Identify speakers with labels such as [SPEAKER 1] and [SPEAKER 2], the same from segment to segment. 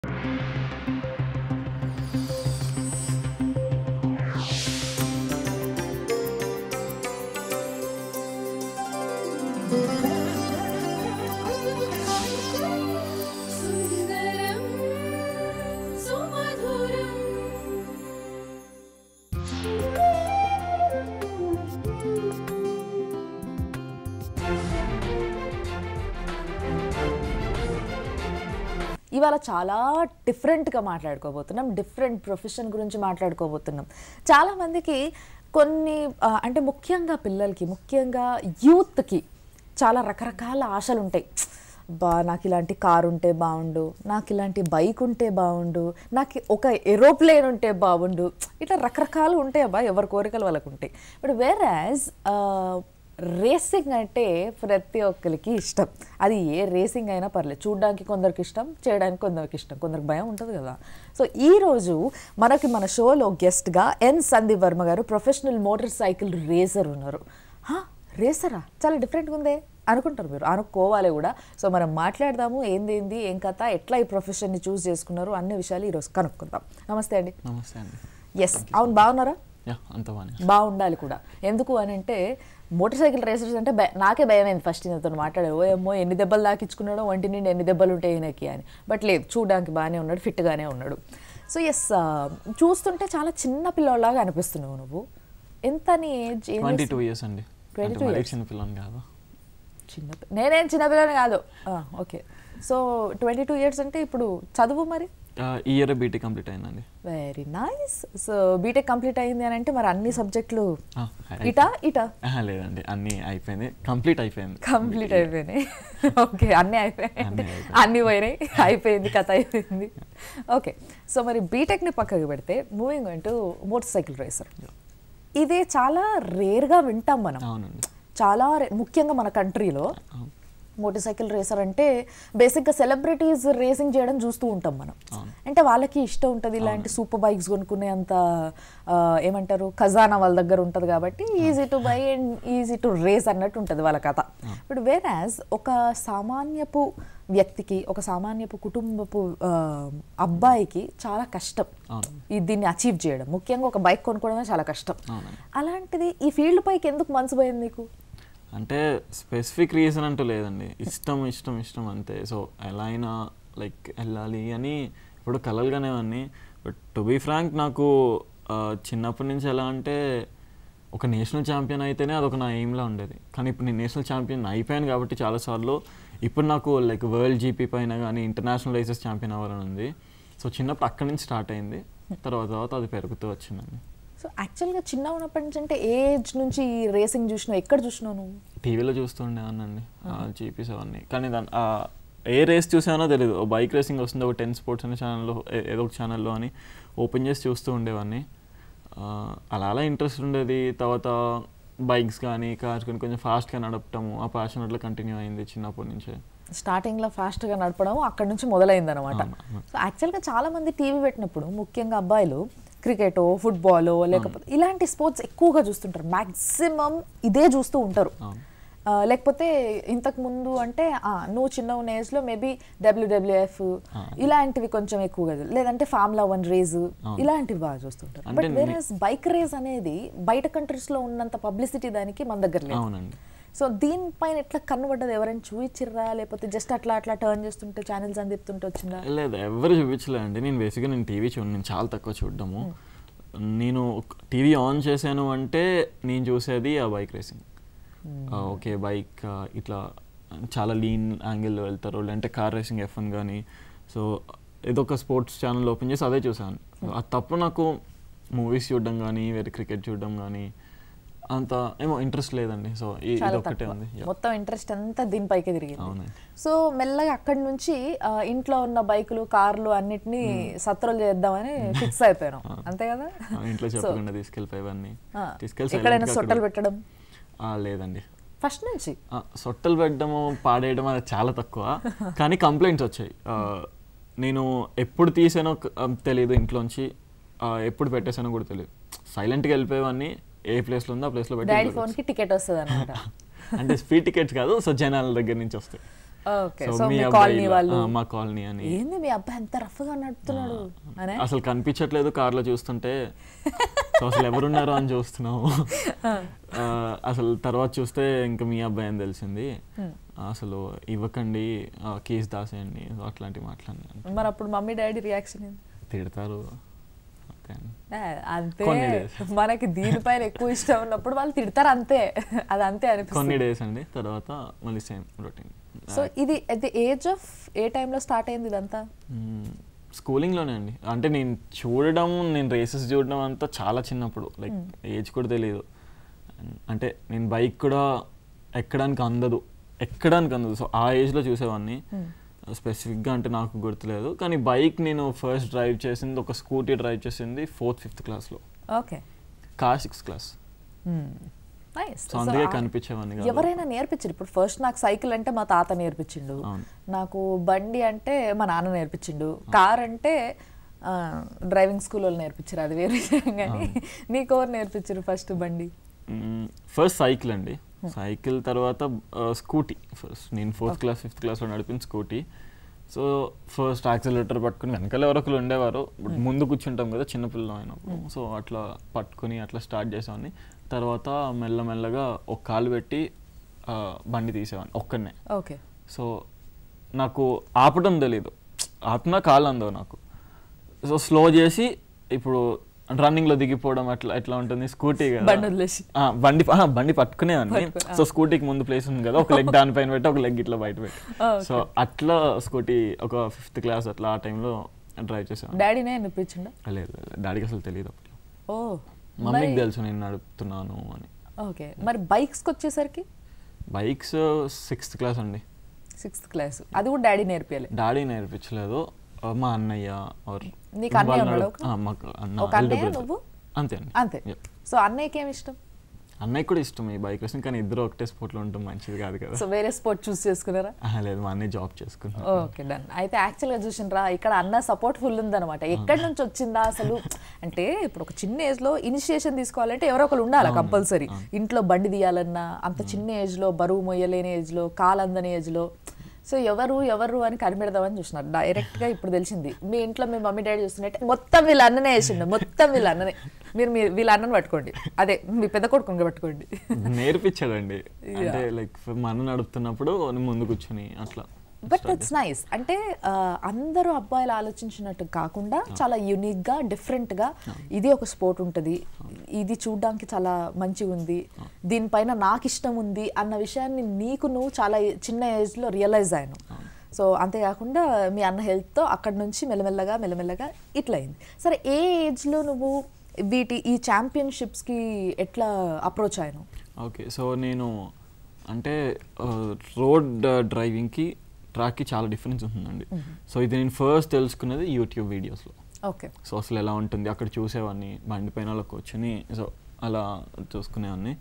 [SPEAKER 1] సుందరం సుమధురం
[SPEAKER 2] ఇవాళ చాలా డిఫరెంట్గా మాట్లాడుకోబోతున్నాం డిఫరెంట్ ప్రొఫెషన్ గురించి మాట్లాడుకోబోతున్నాం చాలామందికి కొన్ని ఆ, అంటే ముఖ్యంగా పిల్లలకి ముఖ్యంగా యూత్కి చాలా రకరకాల ఆశలు ఉంటాయి బా నాకు ఇలాంటి కారు ఉంటే బాగుండు నాకు ఇలాంటి బైక్ ఉంటే బాగుండు నాకు ఒక ఏరోప్లేన్ ఉంటే బాగుండు ఇట్లా రకరకాలు ఉంటాయి అబ్బా ఎవరి కోరికలు వాళ్ళకు ఉంటాయి బట్ వేరాజ్ రేసింగ్ అంటే ప్రతి ఒక్కరికి ఇష్టం అది ఏ రేసింగ్ అయినా పర్లేదు చూడడానికి కొందరికి ఇష్టం చేయడానికి కొందరికి ఇష్టం కొందరికి భయం ఉంటుంది కదా సో ఈ రోజు మనకి మన షోలో గెస్ట్గా ఎన్ సందీప్ వర్మ గారు ప్రొఫెషనల్ మోటార్ సైకిల్ రేసర్ ఉన్నారు హా, రేసరా చాలా డిఫరెంట్గా ఉందే అనుకుంటారు మీరు అనుకోవాలి కూడా సో మనం మాట్లాడదాము ఏందేంది ఏం కథ ఎట్లా ఈ ప్రొఫెషన్ని చూస్ చేసుకున్నారు అన్ని విషయాలు ఈరోజు కనుక్కుందాం నమస్తే అండి
[SPEAKER 3] నమస్తే అండి
[SPEAKER 2] ఎస్ అవును బాగున్నారా
[SPEAKER 3] యా అంత బాగానే
[SPEAKER 2] బాగుండాలి కూడా ఎందుకు అని అంటే మోటార్ సైకిల్ రేసర్స్ అంటే భయ- నాకే భయమైంది ఫస్ట్ నాతో మాట్లాడారు ఓ ఏమో ఎన్ని దెబ్బలు దాకించుకున్నాడో ఒంటి నుండి ఎన్ని దెబ్బలు ఉంటాయి ఈయనకి అని బట్ లేదు చూడడానికి బాగానే ఉన్నాడు ఫిట్గానే ఉన్నాడు సో ఎస్ చూస్తుంటే చాలా చిన్న పిల్లలాగా అనిపిస్తున్నావు నువ్వు ఎంత నీ ఏజ్ ఏం
[SPEAKER 3] ట్వంటీ
[SPEAKER 2] చేస్తున్నావు?
[SPEAKER 3] టూ ఇయర్స్ అండి
[SPEAKER 2] 22
[SPEAKER 3] అంటే మరీ
[SPEAKER 2] years.
[SPEAKER 3] చిన్న పిల్లని కాదు
[SPEAKER 2] చిన్న పి- నేనేం చిన్నపిల్లని కాదు okay so twenty two years అంటే ఇప్పుడు చదువు మరి
[SPEAKER 3] ఈ ఇయర్ బీటీ కంప్లీట్ అయిందండి
[SPEAKER 2] very nice so BTech complete అయింది అని అంటే మరి అన్ని సబ్జెక్టులు
[SPEAKER 3] ఆ,
[SPEAKER 2] ఇటా ఇటా
[SPEAKER 3] ఆహా, లేదండి అన్నీ అయిపోయింది కంప్లీట్ అయిపోయింది
[SPEAKER 2] కంప్లీట్ అయిపోయినాయి ఓకే అన్నీ అయిపోయాయి
[SPEAKER 3] అన్నీ అయిపోయాయి.
[SPEAKER 2] అన్నీ పోయినాయి అయిపోయింది కథ అయిపోయింది ఓకే సో మరి బీటెక్ని పక్కకి పెడితే moving to motorcycle racer ఇదే చాలా రేర్గా వింటాం మనం
[SPEAKER 3] అవునండి
[SPEAKER 2] చాలా రే- ముఖ్యంగా మన కంట్రీలో
[SPEAKER 3] అవును.
[SPEAKER 2] మోటార్ సైకిల్ రేసర్ అంటే బేసిక్గా సెలబ్రిటీస్ రేసింగ్ చేయడం చూస్తూ ఉంటాం మనం
[SPEAKER 3] అవును.
[SPEAKER 2] అంటే వాళ్ళకి ఇష్టం ఉంటుంది ఇలాంటి సూపర్ బైక్స్ కొనుక్కునే అంత ఆ, ఏమంటారు ఖజానా వాళ్ళ దగ్గర ఉంటుంది కాబట్టి easy to buy and easy to race అన్నట్టు ఉంటుంది వాళ్ళ కథ ఇప్పుడు వేరాజ్ ఒక సామాన్యపు వ్యక్తికి ఒక సామాన్యపు కుటుంబపు ఆ, అబ్బాయికి చాలా కష్టం
[SPEAKER 3] అవును.
[SPEAKER 2] ఈ దీన్ని అచీవ్ చేయడం ముఖ్యంగా ఒక బైక్ కొనుక్కోవడమే చాలా కష్టం
[SPEAKER 3] అవునండి.
[SPEAKER 2] అలాంటిది ఈ ఫీల్డ్ పైకి ఎందుకు మనసు పోయింది నీకు
[SPEAKER 3] అంటే స్పెసిఫిక్ రీజన్ అంటూ లేదండి ఇష్టం ఇష్టం ఇష్టం అంతే సో ఎలా అయినా లైక్ వెళ్ళాలి అని ఇప్పుడు కలలుగానేవన్నీ బట్ టు బీ ఫ్రాంక్ నాకు ఆ, చిన్నప్పటి నుంచి ఎలా అంటే ఒక నేషనల్ ఛాంపియన్ అయితేనే అదొక నా ఎయిమ్లా ఉండేది కానీ ఇప్పుడు నేను నేషనల్ ఛాంపియన్ అయిపోయాను కాబట్టి చాలాసార్లు ఇప్పుడు నాకు లైక్ వరల్డ్ జీపీ పైన కానీ ఇంటర్నేషనల్ రేసెస్ ఛాంపియన్ అవ్వాలని ఉంది సో చిన్నప్పుడు అక్కడి నుంచి స్టార్ట్ అయింది తర్వాత తర్వాత అది పెరుగుతూ వచ్చిందండి
[SPEAKER 2] సో యాక్చువల్గా చిన్న ఉన్నప్పటి నుంచి అంటే ఏజ్ నుంచి ఈ రేసింగ్ చూసినావు ఎక్కడ చూసినావు నువ్వు
[SPEAKER 3] టీవీలో చూస్తూ ఉండేవాడినండి జీపీస్ అవన్నీ కానీ దాని ఆ, ఏ రేస్ చూసానో తెలియదు ఓ బైక్ రేసింగ్ వస్తుంది ఒక టెన్ స్పోర్ట్స్ అనే ఛానల్లో ఏ- ఏదో ఒక ఛానల్లో అని ఓపెన్ చేసి చూస్తూ ఉండేవాడిని ఆ, అలా అలా ఇంట్రెస్ట్ ఉండేది తర్వాత బైక్స్ కానీ కార్స్ కానీ కొంచెం ఫాస్ట్గా నడపటము ఆ ప్యాషన్ అట్లా కంటిన్యూ అయింది చిన్నప్పటి నుంచే
[SPEAKER 2] స్టార్టింగ్లో ఫాస్ట్గా నడపడం అక్కడ నుంచి మొదలైంది అనమాట
[SPEAKER 3] అవును, అవును.
[SPEAKER 2] సో యాక్చువల్గా చాలా మంది టీవీ పెట్టినప్పుడు ముఖ్యంగా అబ్బాయిలు క్రికెటో ఫుట్బాలో లేకపోతే ఇలాంటి స్పోర్ట్స్ ఎక్కువగా చూస్తుంటారు మ్యాక్సిమం ఇదే చూస్తూ ఉంటారు
[SPEAKER 3] అవును.
[SPEAKER 2] ఆ, లేకపోతే ఇంతకు ముందు అంటే ఆ, నువ్వు చిన్న ఉన్న ఏజ్లో మేబీ డబ్ల్యూడబ్ల్యూఎఫ్
[SPEAKER 3] ఆ.
[SPEAKER 2] ఇలాంటివి కొంచెం ఎక్కువగా చూ- లేదంటే ఫార్ములా వన్ రేస్
[SPEAKER 3] అవును.
[SPEAKER 2] ఇలాంటివి బాగా చూస్తుంటారు
[SPEAKER 3] అంటే
[SPEAKER 2] బట్ వేరే బైక్ రేస్ అనేది బయట కంట్రీస్లో ఉన్నంత పబ్లిసిటీ దానికి మన దగ్గర లేదు
[SPEAKER 3] అవునండి
[SPEAKER 2] సో దీనిపైన ఎట్లా కన్నుపడ్డది ఎవరైనా చూపించిర్రా లేకపోతే జస్ట్ అట్లా అట్లా టర్న్ చేస్తుంటే ఛానల్స్ అని చెప్తుంటే వచ్చిందా
[SPEAKER 3] లేదు ఎవరు చూపించలేదండి నేను బేసిక్గా నేను టీవీ చూడండి నేను చాలా తక్కువ చూడడము నేను టీవీ ఆన్ చేశాను అంటే నేను చూసేది ఆ బైక్ రేసింగ్ ఓకే బైక్ ఇట్లా చాలా లీన్ యాంగిల్లో వెళ్తారు లేదంటే కార్ రేసింగ్ ఎఫ్ వన్ కానీ సో ఏదో ఒక స్పోర్ట్స్ ఛానల్ ఓపెన్ చేసి అదే చూసాను అది తప్ప నాకు మూవీస్ చూడడం కానీ వేరే క్రికెట్ చూడడం కానీ అంత ఏమో ఇంట్రెస్ట్ లేదండి సో ఈ-
[SPEAKER 2] చాలా
[SPEAKER 3] ఇది ఒక్కటే
[SPEAKER 2] తక్కువ
[SPEAKER 3] ఉంది Yeah.
[SPEAKER 2] మొత్తం ఇంట్రెస్ట్ అంతా దీనిపైకే తిరిగింది
[SPEAKER 3] అవునండి
[SPEAKER 2] సో మెల్లగా అక్కడి నుంచి ఆ, ఇంట్లో ఉన్న బైకులు కార్లు అన్నిటినీ సత్రలు చేద్దామని ఫిక్స్ అయిపోయాను అంతే కదా
[SPEAKER 3] ఆ, ఇంట్లో చెప్పకుండా తీసుకెళ్ళిపోయేవన్నీ
[SPEAKER 2] ఆ,
[SPEAKER 3] తీసుకెళ్ళి
[SPEAKER 2] ఎక్కడైనా
[SPEAKER 3] silent గా
[SPEAKER 2] సొట్టలు
[SPEAKER 3] అక్కడ-
[SPEAKER 2] పెట్టడం
[SPEAKER 3] ఆ, లేదండి
[SPEAKER 2] ఫస్ట్ నుంచి
[SPEAKER 3] ఆ, సొట్టలు పెట్టడము పాడేయడం అది చాలా తక్కువ కానీ కంప్లైంట్స్ వచ్చాయి ఆ, నేను ఎప్పుడు తీసానో క- ఆ, తెలియదు ఇంట్లోంచి ఆ, ఎప్పుడు పెట్టేసానో కూడా తెలియదు సైలెంట్గా వెళ్ళిపోయేవాడిని ఏ ప్లేస్లో ఉందో ఆ ప్లేస్లో
[SPEAKER 2] డాడీ
[SPEAKER 3] పెట్టి
[SPEAKER 2] ఫోన్ కి టికెట్ వస్తుంది అనమాట
[SPEAKER 3] అంటే స్పీడ్ టికెట్స్ కాదు సో జనాల దగ్గర నుంచి వస్తాయి
[SPEAKER 2] Okay,
[SPEAKER 3] So,
[SPEAKER 2] so
[SPEAKER 3] మీ
[SPEAKER 2] మీ
[SPEAKER 3] అబ్బాయి
[SPEAKER 2] colony
[SPEAKER 3] ఇలా-
[SPEAKER 2] వాళ్ళు-
[SPEAKER 3] ఆ, మా కాలనీ అని
[SPEAKER 2] ఏంది మీ అబ్బాయి ఎంత రఫ్ గా నడుపుతున్నాడు అనే
[SPEAKER 3] అసలు కనిపించట్లేదు కార్లో చూస్తుంటే సో అసలు ఎవరున్నారో అని చూస్తున్నాము ఆ, అసలు తర్వాత చూస్తే ఇంకా మీ అబ్బాయి అని తెలిసింది అసలు ఇవ్వకండి కేసు దాసేయండి సో అట్లాంటివి మాట్లాడినాను
[SPEAKER 2] మరి అప్పుడు మమ్మీ డాడీ రియాక్షన్ ఏంది
[SPEAKER 3] తిడతారు అంతే అండి.
[SPEAKER 2] ఆ, అంతే
[SPEAKER 3] కొన్ని days.
[SPEAKER 2] మనకి దీనిపైన ఎక్కువ ఇష్టం ఉన్నప్పుడు వాళ్ళు తిడతారు అంతే అది అంతే
[SPEAKER 3] కొన్ని
[SPEAKER 2] అనిపిస్తుంది
[SPEAKER 3] డేస్ అండి తర్వాత మళ్ళీ సేమ్ రొటీన్
[SPEAKER 2] సో ఇది at the age of a టైంలో స్టార్ట్ అయింది ఇదంతా
[SPEAKER 3] స్కూలింగ్లోనే అండి అంటే నేను చూడడం నేను రేసెస్ చూడడం అంతా చాలా చిన్నప్పుడు లైక్ ఏజ్ కూడా తెలియదు అంటే నేను బైక్ కూడా ఎక్కడానికి అందదు ఎక్కడానికి అందదు సో ఆ ఏజ్లో చూసేవాడిని స్పెసిఫిక్గా అంటే నాకు గుర్తులేదు కానీ బైక్ నేను ఫస్ట్ డ్రైవ్ చేసింది ఒక స్కూటీ డ్రైవ్ చేసింది ఫోర్త్ ఫిఫ్త్ క్లాస్లో
[SPEAKER 2] okay
[SPEAKER 3] car sixth class
[SPEAKER 2] nice
[SPEAKER 3] so అందుకే కనిపించేవాడిని కాదు.
[SPEAKER 2] ఎవరైనా నేర్పించారు ఇప్పుడు ఫస్ట్ నాకు సైకిల్ అంటే మా తాత నేర్పించిండు
[SPEAKER 3] అవును.
[SPEAKER 2] నాకు బండి అంటే మా నాన్న నేర్పించిండు కార్ అంటే ఆ, డ్రైవింగ్ స్కూల్ వాళ్ళు నేర్పించారు అది వేరే విషయం కానీ నీకు ఎవరు నేర్పించారు ఫస్ట్ బండి
[SPEAKER 3] ఫస్ట్ సైకిల్ అండి సైకిల్ తర్వాత స్కూటీ ఫస్ట్ నేను ఫోర్త్ క్లాస్ ఫిఫ్త్ క్లాస్లో నడిపిన స్కూటీ సో ఫస్ట్ యాక్సిలేటర్ పట్టుకుని వెనకాల ఎవరొకరు ఉండేవారు బట్ ముందు కూర్చుంటాం కదా చిన్నపిల్లలు అయినప్పుడు సో అట్లా పట్టుకుని అట్లా స్టార్ట్ చేసేవాడిని తర్వాత మెల్లమెల్లగా ఒక కాలు పెట్టి ఆ, బండి తీసేవాడిని ఒక్కడనే
[SPEAKER 2] ఓకే
[SPEAKER 3] సో నాకు ఆపటం తెలీదు ఆపినా కాలు అందవు నాకు సో స్లో చేసి ఇప్పుడు రన్నింగ్లో దిగిపోవడం అట్లా ఎట్లా ఉంటుంది స్కూటీ కదా
[SPEAKER 2] బండి వదిలేసి
[SPEAKER 3] ఆ, బండి ఆ, బండి పట్టుకునేవాడిని
[SPEAKER 2] పట్టుకుని,
[SPEAKER 3] సో స్కూటీకి ముందు ప్లేస్ ఉంది కదా ఒక లెగ్ దానిపైన పెట్టి ఒక లెగ్ ఇట్లా బయట పెట్టి
[SPEAKER 2] Okay.
[SPEAKER 3] సో అట్లా స్కూటీ ఒక ఫిఫ్త్ క్లాస్ అట్లా ఆ టైంలో డ్రైవ్ చేసాను
[SPEAKER 2] డాడీనే నేర్పించిండా
[SPEAKER 3] లేదు లేదు, డాడీకి అసలు తెలియదు అప్పట్లో
[SPEAKER 2] ఓ
[SPEAKER 3] మమ్మీకి తెలుసు నేను నడుపుతున్నాను అని
[SPEAKER 2] ఓకే మరి బైక్స్కి వచ్చేసరికి
[SPEAKER 3] బైక్స్ సిక్స్త్ క్లాస్ అండి
[SPEAKER 2] సిక్స్త్ క్లాస్ అది కూడా డాడీ నేర్పియాలి
[SPEAKER 3] డాడీ నేర్పించలేదు ఆ, మా అన్నయ్య or
[SPEAKER 2] నీకు అన్నయ్య
[SPEAKER 3] వాళ్ళు
[SPEAKER 2] ఉన్నాడా
[SPEAKER 3] నడుపు-
[SPEAKER 2] ఒక?
[SPEAKER 3] ఆ, మాకు అన్న
[SPEAKER 2] ఒక అన్నయ్య
[SPEAKER 3] elder brother.
[SPEAKER 2] నువ్వు?
[SPEAKER 3] అంతే అండి
[SPEAKER 2] అంతే
[SPEAKER 3] Yeah.
[SPEAKER 2] సో అన్నయ్యకి ఏమి ఇష్టం
[SPEAKER 3] అన్నయ్య కూడా ఇష్టం ఈ బైక్ రేసింగ్ కానీ ఇద్దరు ఒకటే స్పోర్ట్లో ఉండటం మంచిది కాదు కదా
[SPEAKER 2] సో వేరే స్పోర్ట్ చూస్ చేసుకున్నారా
[SPEAKER 3] ఆహా, లేదు మా అన్నయ్య జాబ్ చేసుకున్నాను
[SPEAKER 2] ఓకే డన్ అయితే యాక్చువల్గా చూసినరా ఇక్కడ అన్న సపోర్ట్ ఫుల్ ఉందన్నమాట ఎక్కడి నుంచి వచ్చిందా అసలు అంటే ఇప్పుడు ఒక చిన్న ఏజ్ లో ఇనిషియేషన్ తీసుకోవాలంటే ఎవరో ఒకరు ఉండాలి కంపల్సరీ ఇంట్లో బండి తీయాలన్నా అంత చిన్న ఏజ్ లో బరువు మొయ్యలేని ఏజ్ లో కాలందని ఏజ్ లో సో ఎవరు ఎవరు అని కనిపెడదామని చూసినారు డైరెక్ట్ గా ఇప్పుడు తెలిసింది మీ ఇంట్లో మీ మమ్మీ డాడీ చూస్తున్నట్టే మొత్తం వీళ్ళ అన్ననే వేసిండు మొత్తం వీళ్ళ అన్ననే మీరు మీ వీళ్ళ అన్నని పట్టుకోండి అదే మీ పెద్ద కొడుకుని పట్టుకోండి
[SPEAKER 3] నేర్పించాడండి అంటే లైక్ మా అన్న నడుపుతున్నప్పుడు నేను ముందు కూర్చొని అట్లా
[SPEAKER 2] బట్ ఇట్స్ నైస్ అంటే ఆ, అందరూ అబ్బాయిలు ఆలోచించినట్టు కాకుండా చాలా యూనిక్ గా డిఫరెంట్ గా ఇది ఒక స్పోర్ట్ ఉంటుంది ఇది చూడడానికి చాలా మంచిగా ఉంది దీనిపైన నాకు ఇష్టం ఉంది అన్న విషయాన్ని నీకు నువ్వు చాలా చిన్న ఏజ్ లో రియలైజ్ అయ్యాను సో అంతేకాకుండా మీ అన్న health తో అక్కడ నుంచి మెల్లమెల్లగా మెల్లమెల్లగా ఇట్లా అయింది సరే ఏ ఏజ్ లో నువ్వు వీటి ఈ championships కి ఎట్లా అప్రోచ్ అయ్యాను
[SPEAKER 3] ఓకే సో నేను అంటే రోడ్ డ్రైవింగ్కి ట్రాక్కి చాలా డిఫరెన్స్ ఉంటుందండి సో ఇది నేను ఫస్ట్ తెలుసుకున్నది యూట్యూబ్ వీడియోస్లో
[SPEAKER 2] ఓకే
[SPEAKER 3] సో అసలు ఎలా ఉంటుంది అక్కడ చూసేవాడిని బండి పైన అలా కూర్చొని సో అలా చూసుకునేవాడిని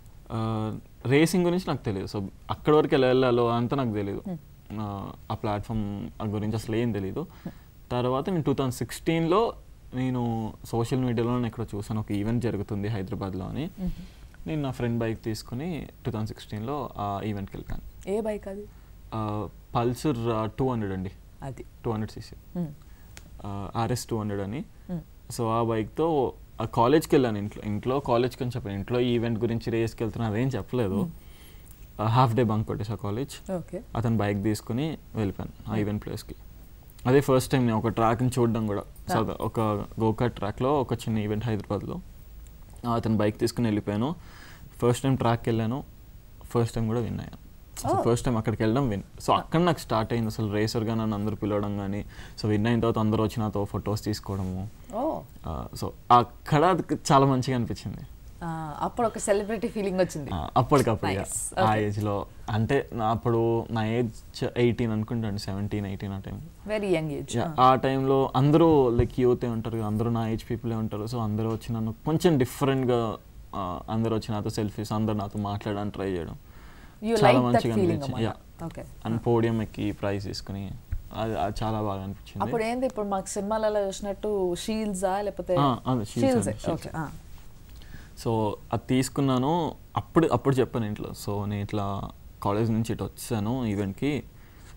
[SPEAKER 3] రేసింగ్ గురించి నాకు తెలియదు సో అక్కడి వరకు ఎలా వెళ్ళాలో అంతా నాకు తెలియదు ఆ, ఆ ప్లాట్ఫామ్ గురించి అసలు ఏం తెలియదు తర్వాత నేను టూ థౌజండ్ సిక్స్టీన్లో నేను సోషల్ మీడియాలో ఎక్కడ చూసాను ఒక ఈవెంట్ జరుగుతుంది హైదరాబాద్లో అని నేను నా ఫ్రెండ్ బైక్ తీసుకుని టూ థౌజండ్ సిక్స్టీన్లో ఆ ఈవెంట్కి వెళ్ళాను
[SPEAKER 2] ఏ బైక్ అది
[SPEAKER 3] పల్సర్ టూ హండ్రెడ్ అండి
[SPEAKER 2] అది
[SPEAKER 3] టూ హండ్రెడ్ సీసీ
[SPEAKER 2] మ్మ్.
[SPEAKER 3] ఆర్ఎస్ టూ హండ్రెడ్ అని
[SPEAKER 2] మ్మ్.
[SPEAKER 3] సో ఆ బైక్తో ఆ కాలేజ్కి వెళ్ళాను ఇంట్లో ఇంట్లో కాలేజ్కి అని చెప్పాను ఇంట్లో ఈవెంట్ గురించి రేస్కి వెళ్తున్నా అదేం చెప్పలేదు హాఫ్ డే బంక్ కొట్టేసా కాలేజ్
[SPEAKER 2] ఓకే
[SPEAKER 3] అతను బైక్ తీసుకుని వెళ్ళిపోయాను ఆ ఈవెంట్ ప్లేస్కి అదే ఫస్ట్ టైం నేను ఒక ట్రాక్ని చూడడం కూడా సో అది ఒక గోకాట్ ట్రాక్లో ఒక చిన్న ఈవెంట్ హైదరాబాద్లో అతను బైక్ తీసుకుని వెళ్ళిపోయాను ఫస్ట్ టైం ట్రాక్కి వెళ్ళాను ఫస్ట్ టైం కూడా విన్ అయ్యాను సో ఫస్ట్ టైం అక్కడికి వెళ్ళడం విన్ సో అక్కడ నాకు స్టార్ట్ అయింది అసలు రేసర్గా నన్ను అందరూ పిలవడం కానీ సో విన్ అయిన తర్వాత అందరూ వచ్చి నాతో ఫొటోస్ తీసుకోవడము
[SPEAKER 2] ఓ
[SPEAKER 3] సో అక్కడ అది చాలా మంచిగా అనిపించింది
[SPEAKER 2] ఆ, అప్పుడు ఒక సెలబ్రిటీ ఫీలింగ్ వచ్చింది
[SPEAKER 3] ఆ, అప్పటికప్పుడు ఇక
[SPEAKER 2] Nice.
[SPEAKER 3] ఆ
[SPEAKER 2] Okay.
[SPEAKER 3] ఏజ్లో అంటే నా అప్పుడు నా ఏజ్ ఎయిటీన్ అనుకుంటాను సెవెంటీన్ ఎయిటీన్ ఆ టైం
[SPEAKER 2] వెరీ యంగ్ ఏజ్
[SPEAKER 3] ఆ టైంలో అందరూ లైక్ యూతే ఉంటారు కదా, అందరూ నా ఏజ్ పీపులే ఉంటారు సో అందరూ వచ్చి నన్ను కొంచెం డిఫరెంట్గా అందరూ వచ్చి నాతో సెల్ఫీస్ అందరూ నాతో మాట్లాడడానికి ట్రై చేయడం
[SPEAKER 2] యూ
[SPEAKER 3] చాలా
[SPEAKER 2] లైక్ దట్
[SPEAKER 3] మంచిగా
[SPEAKER 2] ఫీలింగ్
[SPEAKER 3] అనిపించింది
[SPEAKER 2] అన్నమాట ఓకే
[SPEAKER 3] అండ్ పోడియం ఎక్కి ప్రైజ్ తీసుకుని అది అది చాలా బాగా అనిపించింది
[SPEAKER 2] అప్పుడు ఏంది ఇప్పుడు మాకు సినిమాలలో చూసినట్టు షీల్డ్సా లేకపోతే
[SPEAKER 3] ఆ, అదే, shields
[SPEAKER 2] షీల్డ్స్
[SPEAKER 3] అండి, shields.
[SPEAKER 2] ఓకే
[SPEAKER 3] సో అది తీసుకున్నాను అప్పుడు అప్పుడు చెప్పాను ఇంట్లో సో నేను ఇట్లా కాలేజ్ నుంచి ఇటు వచ్చాను ఈవెంట్కి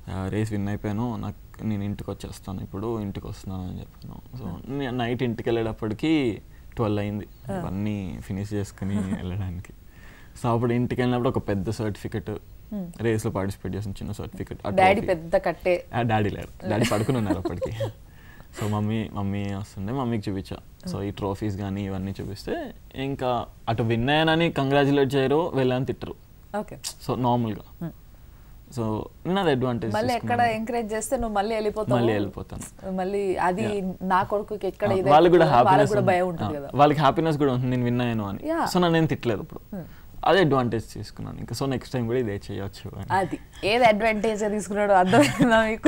[SPEAKER 3] రేస్ విన్ అయిపోయాను నాకు నేను ఇంటికి వచ్చేస్తాను ఇప్పుడు ఇంటికి వస్తున్నాను అని చెప్పాను సో నైట్ ఇంటికి వెళ్ళేటప్పటికి ట్వెల్వ్ అయింది అవన్నీ ఫినిష్ చేసుకుని వెళ్ళడానికి సో అప్పుడు ఇంటికి వెళ్ళినప్పుడు ఒక పెద్ద సర్టిఫికెట్ రేస్లో పార్టిసిపేట్ చేసిన చిన్న సర్టిఫికెట్
[SPEAKER 2] డాడీ పెద్ద కట్టే
[SPEAKER 3] డాడీ లేరు డాడీ పడుకుని ఉన్నారు అప్పటికి సో మమ్మీ మమ్మీ వస్తుండే మమ్మీకి చూపించా సో ఈ ట్రోఫీస్ కానీ ఇవన్నీ చూపిస్తే ఇంకా అటు విన్ అయ్యానని కంగ్రాచులేట్ చేయరు వెళ్ళని తిట్టరు
[SPEAKER 2] ఓకే
[SPEAKER 3] సో నార్మల్గా సో నేను అది అడ్వాంటేజ్
[SPEAKER 2] మళ్ళీ ఎక్కడ ఎంకరేజ్ చేస్తే నువ్వు మళ్ళీ వెళ్ళిపోతావు
[SPEAKER 3] మళ్ళీ వెళ్ళిపోతాను.
[SPEAKER 2] మళ్ళీ అది నా కొడుకుకి ఎక్కడ
[SPEAKER 3] ఆ,
[SPEAKER 2] ఇది
[SPEAKER 3] వాళ్ళకి కూడా
[SPEAKER 2] అవుతుందో, వాళ్ళకి
[SPEAKER 3] హ్యాపీనెస్
[SPEAKER 2] కూడా భయం ఉంటుంది కదా
[SPEAKER 3] వాళ్ళకి హ్యాపీనెస్ కూడా ఉంటుంది నేను విన్ అయ్యాను అని
[SPEAKER 2] Yeah.
[SPEAKER 3] సో నన్ను నేను తిట్టలేదు ఇప్పుడు అదే అడ్వాంటేజ్ తీసుకున్నాను ఇంకా సో నెక్స్ట్ టైం కూడా ఇదే చేయొచ్చు అని
[SPEAKER 2] అది ఏది అడ్వాంటేజ్ తీసుకున్నాడో అర్థమైందా మీకు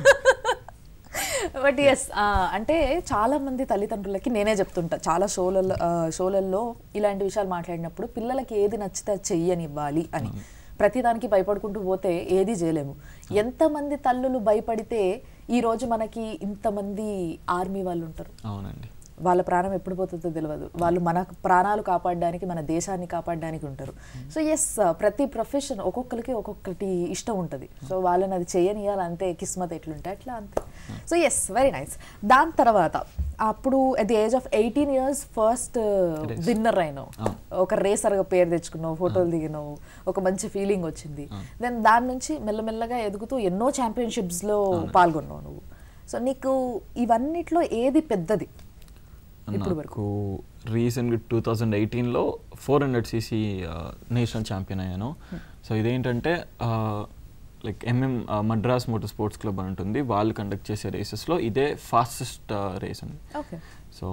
[SPEAKER 2] బట్ ఎస్ అంటే చాలా మంది తల్లిదండ్రులకి నేనే చెప్తుంటా చాలా షోలలో షోలలో ఇలాంటి విషయాలు మాట్లాడినప్పుడు పిల్లలకి ఏది నచ్చితే అది చెయ్యనివ్వాలి అని ప్రతిదానికి భయపడుకుంటూ పోతే ఏది చేయలేము ఎంతమంది తల్లులు భయపడితే ఈ రోజు మనకి ఇంతమంది ఆర్మీ వాళ్ళు ఉంటారు
[SPEAKER 3] అవునండి
[SPEAKER 2] వాళ్ళ ప్రాణం ఎప్పుడు పోతుందో తెలియదు వాళ్ళు మన ప్రాణాలు కాపాడడానికి మన దేశాన్ని కాపాడడానికి ఉంటారు సో ఎస్ ప్రతి ప్రొఫెషన్ ఒక్కొక్కరికి ఒక్కొక్కటి ఇష్టం ఉంటుంది సో వాళ్ళని అది చేయనియాలి అంతే కిస్మత్ ఎట్లుంటే అట్లా అంతే సో ఎస్ వెరీ నైస్ దాని తర్వాత అప్పుడు at the age of eighteen years first winner అయినావు ఒక రేసర్గా పేరు తెచ్చుకున్నావు ఫోటోలు దిగినావు ఒక మంచి ఫీలింగ్ వచ్చింది దెన్ దాని నుంచి మెల్లమెల్లగా ఎదుగుతూ ఎన్నో ఛాంపియన్షిప్స్లో పాల్గొన్నావు నువ్వు సో నీకు ఇవన్నిట్లో ఏది పెద్దది ఇప్పుడు
[SPEAKER 3] నాకు రీసెంట్గా టూ థౌజండ్ ఎయిటీన్లో four hundred CC national champion అయ్యాను సో ఇదేంటంటే like MM Madras motor sports club అని ఉంటుంది వాళ్ళు కండక్ట్ చేసే రేసెస్లో ఇదే ఫాస్టెస్ట్ రేస్ అండి
[SPEAKER 2] okay
[SPEAKER 3] so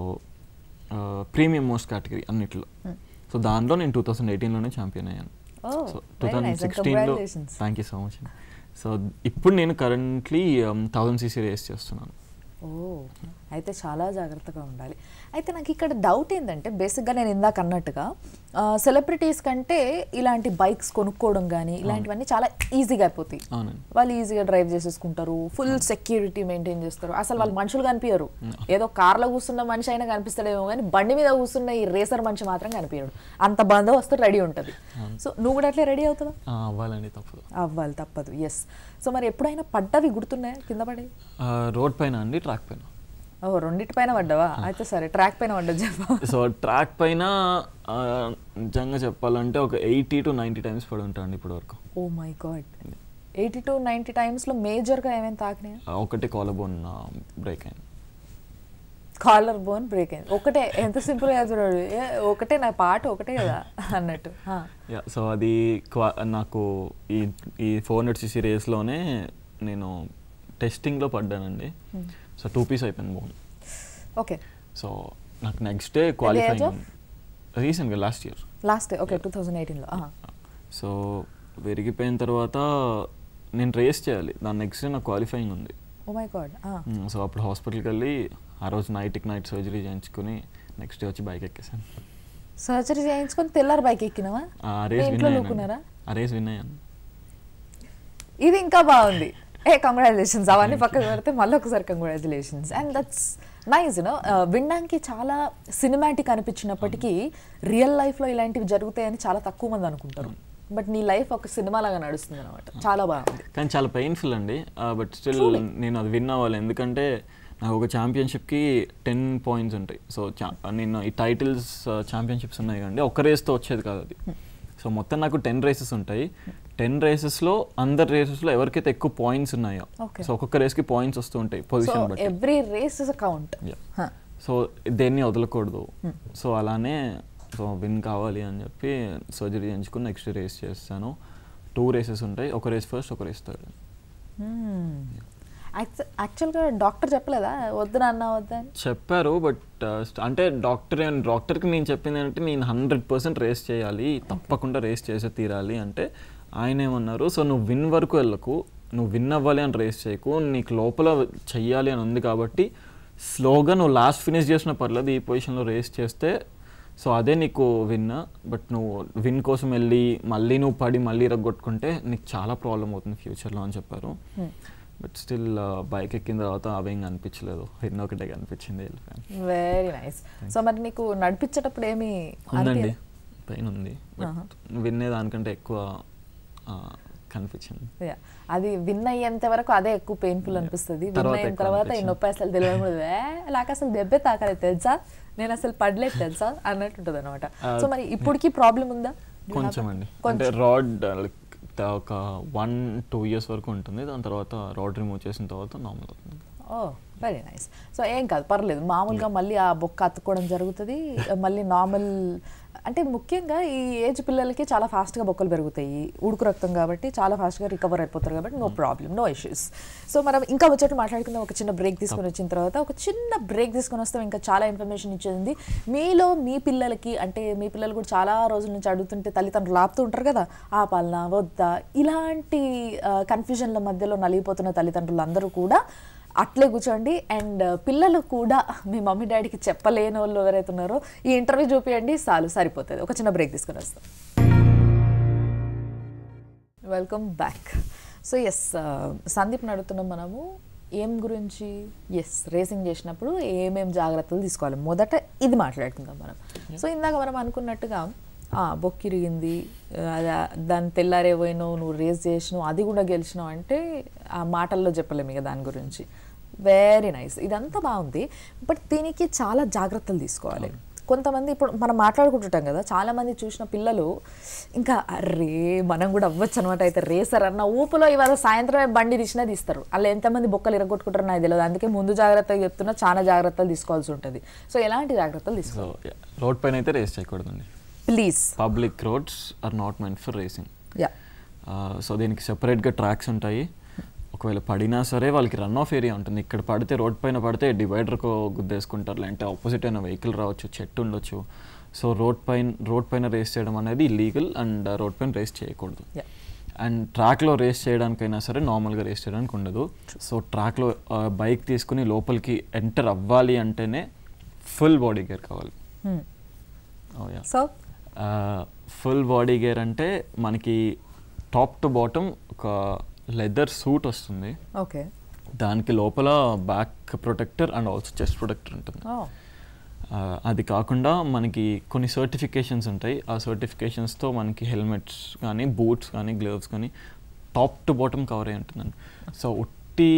[SPEAKER 3] premium most category అన్నిట్లో సో దానిలో నేను టూ థౌజండ్ ఎయిటీన్లోనే ఛాంపియన్ అయ్యాను
[SPEAKER 2] Oh,
[SPEAKER 3] so
[SPEAKER 2] very
[SPEAKER 3] two thousand
[SPEAKER 2] nice and
[SPEAKER 3] సిక్స్టీన్లో
[SPEAKER 2] congratulations.
[SPEAKER 3] Thank you so much so ఇప్పుడు నేను కరెంట్లీ థౌజండ్ సీసీ రేస్ చేస్తున్నాను
[SPEAKER 2] ఓ అయితే చాలా జాగ్రత్తగా ఉండాలి అయితే నాకు ఇక్కడ డౌట్ ఏంటంటే బేసిక్గా నేను ఇందాక అన్నట్టుగా సెలబ్రిటీస్ కంటే ఇలాంటి బైక్స్ కొనుక్కోవడం కానీ ఇలాంటివన్నీ చాలా ఈజీగా అయిపోతాయి
[SPEAKER 3] అవునండి
[SPEAKER 2] వాళ్ళు ఈజీగా డ్రైవ్ చేసేసుకుంటారు ఫుల్ సెక్యూరిటీ మెయింటైన్ చేస్తారు అసలు వాళ్ళు మనుషులు కనిపించరు ఏదో కార్లో కూర్చున్న మనిషి అయినా కనిపిస్తాడేమో కానీ బండి మీద కూర్చున్న ఈ రేసర్ మనిషి మాత్రం కనిపించడు అంత బందోబస్తు రెడీ ఉంటుంది సో నువ్వు కూడా అట్లే రెడీ అవుతావా
[SPEAKER 3] ఆ, అవ్వాలండి తప్పదు
[SPEAKER 2] అవ్వాలి తప్పదు ఎస్ సో మరి ఎప్పుడైనా పడ్డవి గుర్తున్నాయా కింద పడి
[SPEAKER 3] రోడ్ పైన అండి ట్రాక్ పైన
[SPEAKER 2] ఓ రెండింటి పైన పడ్డావా అయితే సరే ట్రాక్ పైన పడ్డది చెప్పు
[SPEAKER 3] సో ట్రాక్ పైన ఆ, నిజంగా చెప్పాలంటే ఒక ఎయిటీ టు నైంటీ టైమ్స్ పడి ఉంటాను ఇప్పటి వరకు
[SPEAKER 2] oh my god eighty to ninety టైమ్స్లో మేజర్గా ఏమేమి తాకినాయి
[SPEAKER 3] ఆ, ఒకటి కాలబోన్ బ్రేక్ అయింది
[SPEAKER 2] కాలర్ బోన్ బ్రేక్ అయింది ఒకటే ఎంత సింపుల్ గా చూడాడు ఏ ఒకటే నా పాట ఒకటే కదా అన్నట్టు హా.
[SPEAKER 3] యా సో అది క్వా- నాకు ఈ ఈ ఫోర్ హండ్రెడ్ సీసీ రేస్లోనే నేను టెస్టింగ్లో పడ్డానండి సో టూ పీస్ అయిపోయింది బోన్
[SPEAKER 2] ఓకే
[SPEAKER 3] సో నాకు నెక్స్ట్ డే క్వాలిఫైయింగ్
[SPEAKER 2] of?
[SPEAKER 3] రీసెంట్గా last year
[SPEAKER 2] last okay two thousand ఎయిటీన్లో
[SPEAKER 3] సో విరిగిపోయిన తర్వాత నేను రేస్ చేయాలి దాని నెక్స్ట్ డే నాకు క్వాలిఫైయింగ్ ఉంది
[SPEAKER 2] oh my god
[SPEAKER 3] hmm. So అప్పుడు హాస్పిటల్కి వెళ్ళి ఆ రోజు నైట్కి నైట్ సర్జరీ చేయించుకుని నెక్స్ట్ డే వచ్చి బైక్ ఎక్కేసాను
[SPEAKER 2] సర్జరీ చేయించుకొని తెల్లారి బైక్ ఎక్కినావా
[SPEAKER 3] ఆ
[SPEAKER 2] మీ
[SPEAKER 3] రేస్ విన్
[SPEAKER 2] ఇంట్లో
[SPEAKER 3] అయ్యాను
[SPEAKER 2] లూకున్నారా
[SPEAKER 3] ఆ రేస్ విన్ అయ్యాను
[SPEAKER 2] ఇది ఇంకా బాగుంది ఏ కంగ్రాచులేషన్స్ అవన్నీ పక్కకు పెడితే మళ్ళీ ఒకసారి congratulations and that's nice you know వినడానికి చాలా సినిమాటిక్ అనిపించినప్పటికీ రియల్ లైఫ్లో ఇలాంటివి జరుగుతాయని చాలా తక్కువ మంది అనుకుంటారు బట్ నీ లైఫ్ ఒక సినిమా లాగా నడుస్తుంది అనమాట చాలా బాగుంది
[SPEAKER 3] కానీ చాలా పెయిన్ఫుల్ అండి బట్ స్టిల్ నేను అది విన్ అవ్వాలి ఎందుకంటే నాకు ఒక ఛాంపియన్షిప్కి టెన్ పాయింట్స్ ఉంటాయి సో నేను ఈ టైటిల్స్ ఛాంపియన్షిప్స్ ఉన్నాయి కండి ఒక రేస్తో వచ్చేది కాదు అది సో మొత్తం నాకు టెన్ రేసెస్ ఉంటాయి టెన్ రేసెస్లో అందరు రేసెస్లో ఎవరికైతే ఎక్కువ పాయింట్స్ ఉన్నాయో
[SPEAKER 2] Okay.
[SPEAKER 3] సో ఒక్కొక్క రేస్కి పాయింట్స్ వస్తూ ఉంటాయి
[SPEAKER 2] సో
[SPEAKER 3] పొజిషన్ బట్టి
[SPEAKER 2] every race is a count
[SPEAKER 3] Yeah. So దేన్ని వదలకూడదు సో అలానే సో విన్ కావాలి అని చెప్పి సర్జరీ చేయించుకుని నెక్స్ట్ రేస్ చేస్తాను టూ రేసెస్ ఉంటాయి ఒక రేస్ ఫస్ట్ ఒక రేస్ థర్డ్
[SPEAKER 2] యాక్చువల్గా డాక్టర్ చెప్పలేదా వద్దు నాన్న వద్దా అని
[SPEAKER 3] చెప్పారు బట్ అంటే డాక్టర్ డాక్టర్కి నేను చెప్పింది ఏంటంటే నేను హండ్రెడ్ పర్సెంట్ రేస్ చేయాలి తప్పకుండా రేస్ చేసే తీరాలి అంటే ఆయన ఏమన్నారు సో నువ్వు విన్ వరకు వెళ్ళకు నువ్వు విన్ అవ్వాలి అని రేస్ చేయకు నీకు లోపల చెయ్యాలి అని ఉంది కాబట్టి స్లోగా నువ్వు లాస్ట్ ఫినిష్ చేసిన పర్లేదు ఈ పొజిషన్లో రేస్ చేస్తే సో అదే నీకు విన్ బట్ నువ్వు విన్ కోసం వెళ్ళి మళ్ళీ నువ్వు పడి మళ్ళీ రగ్గొట్టుకుంటే నీకు చాలా ప్రాబ్లం అవుతుంది ఫ్యూచర్లో అని చెప్పారు బట్ స్టిల్ బైక్ ఎక్కిన తర్వాత అవేం అనిపించలేదు విన్ ఒకటే కనిపించింది వెళ్ళిపోయాను
[SPEAKER 2] వెరీ నైస్ సో మరి నీకు నడిపించేటప్పుడు ఏమి
[SPEAKER 3] ఉందండి పెయిన్ ఉంది బట్ విన్నే దానికంటే ఎక్కువ కనిపించింది
[SPEAKER 2] Yeah. అది విన్ అయ్యేంత వరకు అదే ఎక్కువ పెయిన్ఫుల్ అనిపిస్తుంది విన్
[SPEAKER 3] తర్వాత
[SPEAKER 2] అయిన
[SPEAKER 3] ఎక్కువ
[SPEAKER 2] తర్వాత ఈ
[SPEAKER 3] అనిపించింది.
[SPEAKER 2] నొప్పి అసలు తెలియదు కూడా, "ఏ, నాకు అసలు దెబ్బే తాకలేదు తెలుసా నేను అసలు పడలేదు తెలుసా అన్నట్టు ఉంటుంది అనమాట సో మరి ఇప్పటికి ప్రాబ్లం ఉందా
[SPEAKER 3] కొంచెం అండి అంటే రాడ్ లైక్ ఒక వన్ టూ ఇయర్స్ వరకు ఉంటుంది దాని తర్వాత రాడ్ రిమూవ్ చేసిన తర్వాత నార్మల్ అవుతుంది
[SPEAKER 2] ఓ వెరీ నైస్ సో ఏం కాదు పర్లేదు మామూలుగా మళ్ళీ ఆ బొక్క అతుక్కోవడం జరుగుతుంది మళ్ళీ నార్మల్ అంటే ముఖ్యంగా ఈ ఏజ్ పిల్లలకి చాలా ఫాస్ట్గా బొక్కలు పెరుగుతాయి ఉడుకు రక్తం కాబట్టి చాలా ఫాస్ట్గా రికవర్ అయిపోతారు కాబట్టి no problem no issues so మనం ఇంకా వచ్చేట్టు మాట్లాడుకుందాం ఒక చిన్న బ్రేక్ తీసుకొని వచ్చిన తర్వాత ఒక చిన్న బ్రేక్ తీసుకొని వస్తాం ఇంకా చాలా ఇన్ఫర్మేషన్ ఇచ్చేది మీలో మీ పిల్లలకి అంటే మీ పిల్లలు కూడా చాలా రోజుల నుంచి అడుగుతుంటే తల్లిదండ్రులు ఆపుతూ ఉంటారు కదా ఆపాలనా వద్దా ఇలాంటి కన్ఫ్యూజన్ల మధ్యలో నలిగిపోతున్న తల్లిదండ్రులు అందరూ కూడా అట్లే కూర్చోండి అండ్ పిల్లలు కూడా మీ మమ్మీ డాడీకి చెప్పలేని వాళ్ళు ఎవరైతే ఉన్నారో ఈ ఇంటర్వ్యూ చూపియండి చాలు సరిపోతుంది ఒక చిన్న బ్రేక్ తీసుకొని వస్తాం వెల్కమ్ బ్యాక్ సో ఎస్ సందీప్ని అడుగుతున్నాం మనము ఏం గురించి ఎస్ రేసింగ్ చేసినప్పుడు ఏమేం జాగ్రత్తలు తీసుకోవాలి మొదట ఇది మాట్లాడుకుందాం మనం సో ఇందాక మనం అనుకున్నట్టుగా ఆ, బొక్కిరిగింది ఆ, అది- దాని తెల్లారే పోయినావు నువ్వు రేస్ చేసినావు అది కూడా గెలిచినావు అంటే ఆ మాటల్లో చెప్పలేము ఇక దాని గురించి వెరీ నైస్ ఇదంతా బాగుంది బట్ దీనికి చాలా జాగ్రత్తలు తీసుకోవాలి కొంతమంది ఇప్పుడు మనం మాట్లాడుకుంటుంటాం కదా చాలా మంది చూసిన పిల్లలు ఇంకా అరే మనం కూడా అవ్వచ్చు అనమాట అయితే రేసర్ అన్న ఊపులో ఇవాళ సాయంత్రమే బండి తీసినా తీస్తారు అలా ఎంతమంది బొక్కలు ఇరగొట్టుకుంటారో నాకు తెలియదు అందుకే ముందు జాగ్రత్తగా చెప్తున్నా చాలా జాగ్రత్తలు తీసుకోవాల్సి ఉంటుంది సో ఎలాంటి జాగ్రత్తలు
[SPEAKER 3] సో
[SPEAKER 2] తీసుకోవాలి
[SPEAKER 3] రోడ్ పైన అయితే రేస్ చేయకూడదండి
[SPEAKER 2] please
[SPEAKER 3] public roads are not meant for racing
[SPEAKER 2] yeah
[SPEAKER 3] so దీనికి సెపరేట్గా ట్రాక్స్ ఉంటాయి ఒకవేళ పడినా సరే వాళ్ళకి రన్ ఆఫ్ ఏరియా ఉంటుంది ఇక్కడ పడితే రోడ్ పైన పడితే డివైడర్కు గుద్దేసుకుంటారు లేదంటే ఆపోజిట్ అయిన వెహికల్ రావచ్చు చెట్టు ఉండొచ్చు సో రోడ్ పైన రోడ్ పైన రేస్ చేయడం అనేది లీగల్ అండ్ రోడ్ పైన రేస్ చేయకూడదు
[SPEAKER 2] యా
[SPEAKER 3] అండ్ ట్రాక్లో రేస్ చేయడానికైనా సరే నార్మల్గా రేస్ చేయడానికి ఉండదు సో ట్రాక్లో బైక్ తీసుకుని లోపలికి ఎంటర్ అవ్వాలి అంటేనే ఫుల్ బాడీ గేర్ కావాలి Oh, yeah.
[SPEAKER 2] So
[SPEAKER 3] full body gear అంటే మనకి టాప్ టు బాటమ్ ఒక లెదర్ సూట్ వస్తుంది
[SPEAKER 2] ఓకే
[SPEAKER 3] దానికి లోపల back protector and also chest protector ఉంటుంది ఆ, అది కాకుండా మనకి కొన్ని సర్టిఫికేషన్స్ ఉంటాయి ఆ సర్టిఫికేషన్స్తో మనకి హెల్మెట్స్ కానీ బూట్స్ కానీ గ్లవ్స్ కానీ టాప్ టు బాటమ్ కవర్ అయి ఉంటుందండి సో ఉట్టి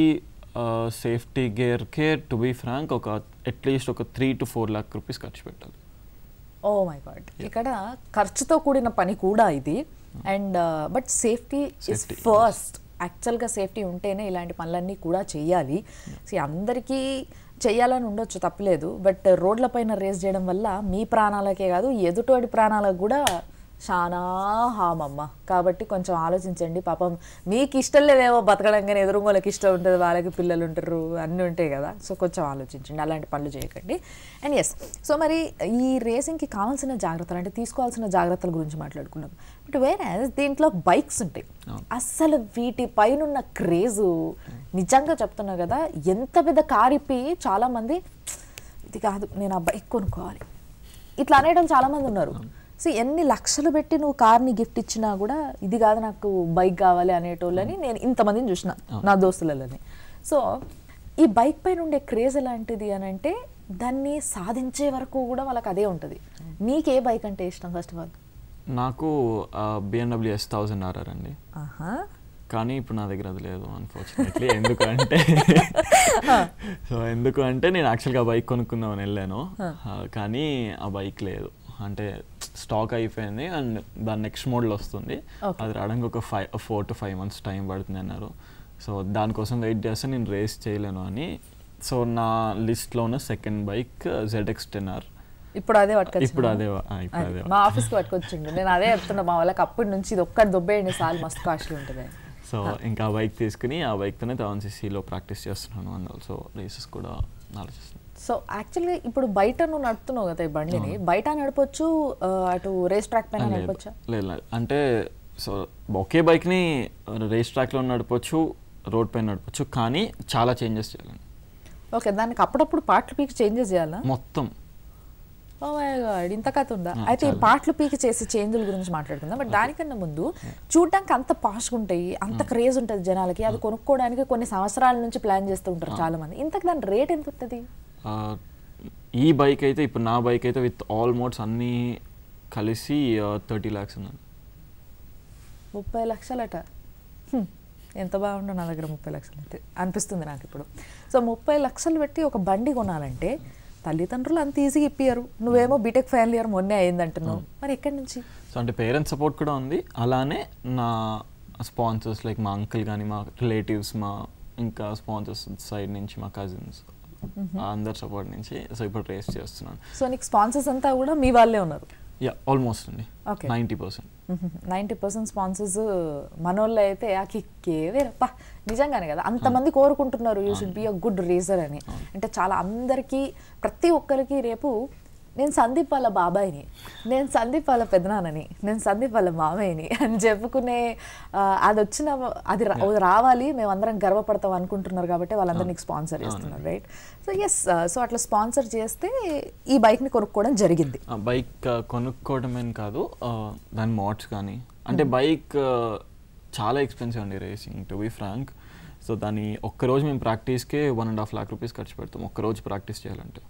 [SPEAKER 3] సేఫ్టీ గేర్కే టు బీ ఫ్రాంక్ ఒక అట్లీస్ట్ ఒక three to four lakh rupees ఖర్చు పెట్టాలి
[SPEAKER 2] ఓ మై గాడ్ ఇక్కడ ఖర్చుతో కూడిన పని కూడా ఇది and but safety is
[SPEAKER 3] Safety, yes.
[SPEAKER 2] First యాక్చువల్గా సేఫ్టీ ఉంటేనే ఇలాంటి పనులన్నీ కూడా చేయాలి సో అందరికీ చేయాలని ఉండొచ్చు తప్పలేదు బట్ రోడ్లపైన రేస్ చేయడం వల్ల మీ ప్రాణాలకే కాదు ఎదుటోడి ప్రాణాలకు కూడా చాలా హామమ్మ కాబట్టి కొంచెం ఆలోచించండి పాపం మీకు ఇష్టం లేదేమో బతకడం కానీ ఎదురుగోళ్ళకి ఇష్టం ఉంటుంది వాళ్ళకి పిల్లలు ఉంటారు అన్నీ ఉంటాయి కదా సో కొంచెం ఆలోచించండి అలాంటి పనులు చేయకండి అండ్ ఎస్ సో మరి ఈ రేసింగ్కి కావాల్సిన జాగ్రత్తలు అంటే తీసుకోవాల్సిన జాగ్రత్తల గురించి మాట్లాడుకున్నాం బట్ వేరే దీంట్లో బైక్స్ ఉంటాయి అస్సలు వీటి పైన క్రేజు నిజంగా చెప్తున్నా కదా ఎంత పెద్ద కారిపి చాలామంది ఇది కాదు నేను ఆ బైక్ కొనుక్కోవాలి ఇట్లా అనేటోళ్ళు చాలా మంది ఉన్నారు సో ఎన్ని లక్షలు పెట్టి నువ్వు కార్ని గిఫ్ట్ ఇచ్చినా కూడా ఇది కాదు నాకు బైక్ కావాలి అనేటోళ్ళని నేను ఇంతమందిని చూసిన నా దోస్తులని సో ఈ బైక్ పైన ఉండే క్రేజ్ ఎలాంటిది అని అంటే దాన్ని సాధించే వరకు కూడా వాళ్ళకి అదే ఉంటుంది నీకే బైక్ అంటే ఇష్టం ఫస్ట్ ఆఫ్ ఆల్
[SPEAKER 3] నాకు బిఎండబ్ల్యూ ఎస్ థౌజండ్ ఆర్ఆర్ అండి
[SPEAKER 2] ఆహా
[SPEAKER 3] కానీ ఇప్పుడు నా దగ్గర అది లేదు అన్ఫార్చునేట్లీ ఎందుకు అంటే సో ఎందుకు అంటే నేను యాక్చువల్గా బైక్ కొనుక్కుందామని వెళ్ళాను ఆ, కానీ ఆ బైక్ లేదు అంటే స్టాక్ అయిపోయింది అండ్ దాని నెక్స్ట్ మోడల్ వస్తుంది
[SPEAKER 2] Okay.
[SPEAKER 3] అది రావడానికి ఒక five four to five months time పడుతుంది అన్నారు సో దానికోసం వెయిట్ చేస్తే నేను రేస్ చేయలేను అని సో నా లిస్ట్లో ఉన్న second bike ZX ten R
[SPEAKER 2] ఇప్పుడు అదే పట్టుకొచ్చిండు.
[SPEAKER 3] ఇప్పుడు అదే వా- ఆ, ఇప్పుడు
[SPEAKER 2] అది.
[SPEAKER 3] అదే
[SPEAKER 2] మా ఆఫీస్కి పట్టుకొచ్చిండు నేను అదే చెప్తున్నా మా వాళ్ళకి అప్పటి నుంచి ఇది ఒక్కటి దొబ్బేయండి సాల్ మస్తు కాస్ట్లీ ఉంటుంది
[SPEAKER 3] సో ఇంకా ఆ బైక్ తీసుకుని ఆ బైక్తోనే థౌసండ్ సీసీలో ప్రాక్టీస్ చేస్తున్నాను అండ్ ఆల్సో రేసెస్ కూడా ఆలోచిస్తున్నాను
[SPEAKER 2] సో యాక్చువల్లీ ఇప్పుడు బయట నువ్వు నడుపుతున్నావు కదా ఈ బండిని బయట నడపొచ్చు ఆ, అటు రేస్ ట్రాక్ పైన
[SPEAKER 3] లేదు
[SPEAKER 2] నడపొచ్చా
[SPEAKER 3] లేదు లేదు. అంటే సో ఒకే బైక్ని రేస్ ట్రాక్లో నడపచ్చు రోడ్ పైన నడపచ్చు కానీ చాలా చేంజెస్ చేయాలండి
[SPEAKER 2] ఓకే దానికి అప్పుడప్పుడు పాటలు పీకి చేంజెస్ చేయాలా
[SPEAKER 3] మొత్తం
[SPEAKER 2] ఓ మై గాడ్ ఇంత కథ ఉందా
[SPEAKER 3] ఆ,
[SPEAKER 2] అయితే ఈ
[SPEAKER 3] చాలా.
[SPEAKER 2] పాటలు పీకి చేసే చేంజ్ల గురించి మాట్లాడుకుందాం బట్ దానికన్నా ముందు చూడడానికి అంత పాష్గా ఉంటాయి అంత క్రేజ్ ఉంటుంది జనాలకి అది కొనుక్కోవడానికి కొన్ని సంవత్సరాల నుంచి ప్లాన్ చేస్తూ ఉంటారు చాలా మంది ఇంతకు దాని రేట్ ఎంత ఉంటుంది
[SPEAKER 3] ఆ, ఈ బైక్ అయితే ఇప్పుడు నా బైక్ అయితే విత్ ఆల్ మోడ్స్ అన్నీ కలిసి థర్టీ ల్యాక్స్ ఉందండి
[SPEAKER 2] ముప్పై లక్షలట "హ్మ్, ఎంత బాగుండో నా దగ్గర ముప్పై లక్షలు అయితే అనిపిస్తుంది నాకు ఇప్పుడు సో ముప్పై లక్షలు పెట్టి ఒక బండి కొనాలంటే తల్లిదండ్రులు అంత ఈజీగా ఇప్పియరు నువ్వేమో బీటెక్ ఫైనల్ ఇయర్ మొన్నే అయిందంటున్నావు మరి ఎక్కడి నుంచి
[SPEAKER 3] సో అంటే పేరెంట్స్ సపోర్ట్ కూడా ఉంది అలానే నా స్పాన్సర్స్ లైక్ మా అంకుల్ కానీ మా రిలేటివ్స్ మా ఇంకా స్పాన్సర్స్ సైడ్ నుంచి మా కజిన్స్ అందరి సపోర్ట్ నుంచి సో ఇప్పుడు రేస్ చేస్తున్నాను
[SPEAKER 2] సో నీకు స్పాన్సర్స్ అంతా కూడా మీ వాళ్ళే ఉన్నారు
[SPEAKER 3] యా ఆల్మోస్ట్ అండి
[SPEAKER 2] Okay.
[SPEAKER 3] Ninety percent
[SPEAKER 2] ninety percent sponsors మనోళ్ళు అయితే ఆ కిక్కే వేరప్ప నిజంగానే కదా అంతమంది కోరుకుంటున్నారు you should be a good racer అని అంటే చాలా అందరికీ ప్రతి ఒక్కరికి రేపు నేను సందీప్ వాళ్ళ బాబాయిని నేను సందీప్ వాళ్ళ పెదనాన్నని నేను సందీప్ వాళ్ళ మామయ్యని అని చెప్పుకునే ఆ, అది వచ్చిన అది రా- రావాలి మేము అందరం గర్వపడతాం అనుకుంటున్నారు కాబట్టి వాళ్ళందరినీ స్పాన్సర్ చేస్తున్నారు రైట్ సో ఎస్ సో అట్లా స్పాన్సర్ చేస్తే ఈ బైక్ని కొనుక్కోవడం జరిగింది
[SPEAKER 3] బైక్ కొనుక్కోవడమేం కాదు ఆ, దాని మోడ్స్ కానీ అంటే బైక్ చాలా ఎక్స్పెన్సివ్ అండి racing to be frank so దాని ఒక్కరోజు మేము ప్రాక్టీస్కే one and half lakh rupees ఖర్చు పెడతాం ఒక్కరోజు ప్రాక్టీస్ చేయాలంటే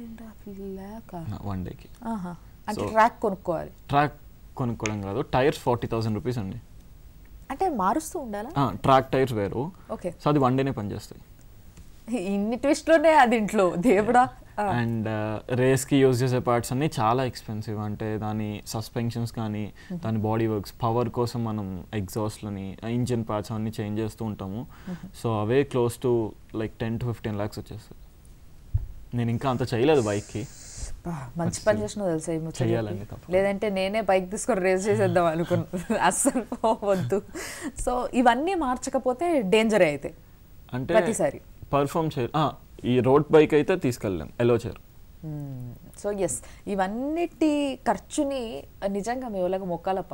[SPEAKER 2] లేక
[SPEAKER 3] వన్ డేకి
[SPEAKER 2] ఆహా. అంటే
[SPEAKER 3] So-
[SPEAKER 2] ట్రాక్ కొనుక్కోవాలి
[SPEAKER 3] ట్రాక్ కొనుక్కోవడం కాదు టైర్స్ ఫార్టీ థౌసండ్ రూపీస్ అండి
[SPEAKER 2] అంటే మారుస్తూ ఉండాలా
[SPEAKER 3] ట్రాక్ టైర్స్ వేరు
[SPEAKER 2] ఓకే
[SPEAKER 3] సో అది వన్ డేనే పనిచేస్తాయి
[SPEAKER 2] ఇన్ని ట్విస్ట్లోనే అది ఇంట్లో దేవుడా ఆ.
[SPEAKER 3] అండ్ రేస్కి యూజ్ చేసే పార్ట్స్ అన్నీ చాలా ఎక్స్పెన్సివ్ అంటే దాని సస్పెన్షన్స్ కానీ దాని బాడీ వర్క్స్ పవర్ కోసం మనం ఎగ్జాస్ట్లని ఇంజిన్ పార్ట్స్ అన్నీ చేంజ్ చేస్తూ ఉంటాము సో అవే close to like ten to fifteen lakhs వచ్చేస్తాయి నేను ఇంకా అంత చేయలేదు బైక్కి
[SPEAKER 2] బా, మంచి పని చేసినావు తెలుసా ఈ ముచ్చట
[SPEAKER 3] చెయ్యాలండి
[SPEAKER 2] చెప్పి.
[SPEAKER 3] తప్పకుండా.
[SPEAKER 2] లేదంటే నేనే బైక్ తీసుకొని రేస్ చేసేద్దాం అనుకున్నా అస్సలు పోవద్దు సో ఇవన్నీ మార్చకపోతే డేంజర్ అయితే
[SPEAKER 3] అంటే
[SPEAKER 2] ప్రతిసారి.
[SPEAKER 3] పర్ఫామ్ చేయరు ఆ, ఈ రోడ్ బైక్ అయితే తీసుకెళ్ళాం ఎలో చేయరు
[SPEAKER 2] సో ఎస్ ఇవన్నిటి ఖర్చుని నిజంగా మీ వాళ్ళకి మొక్కాలప్ప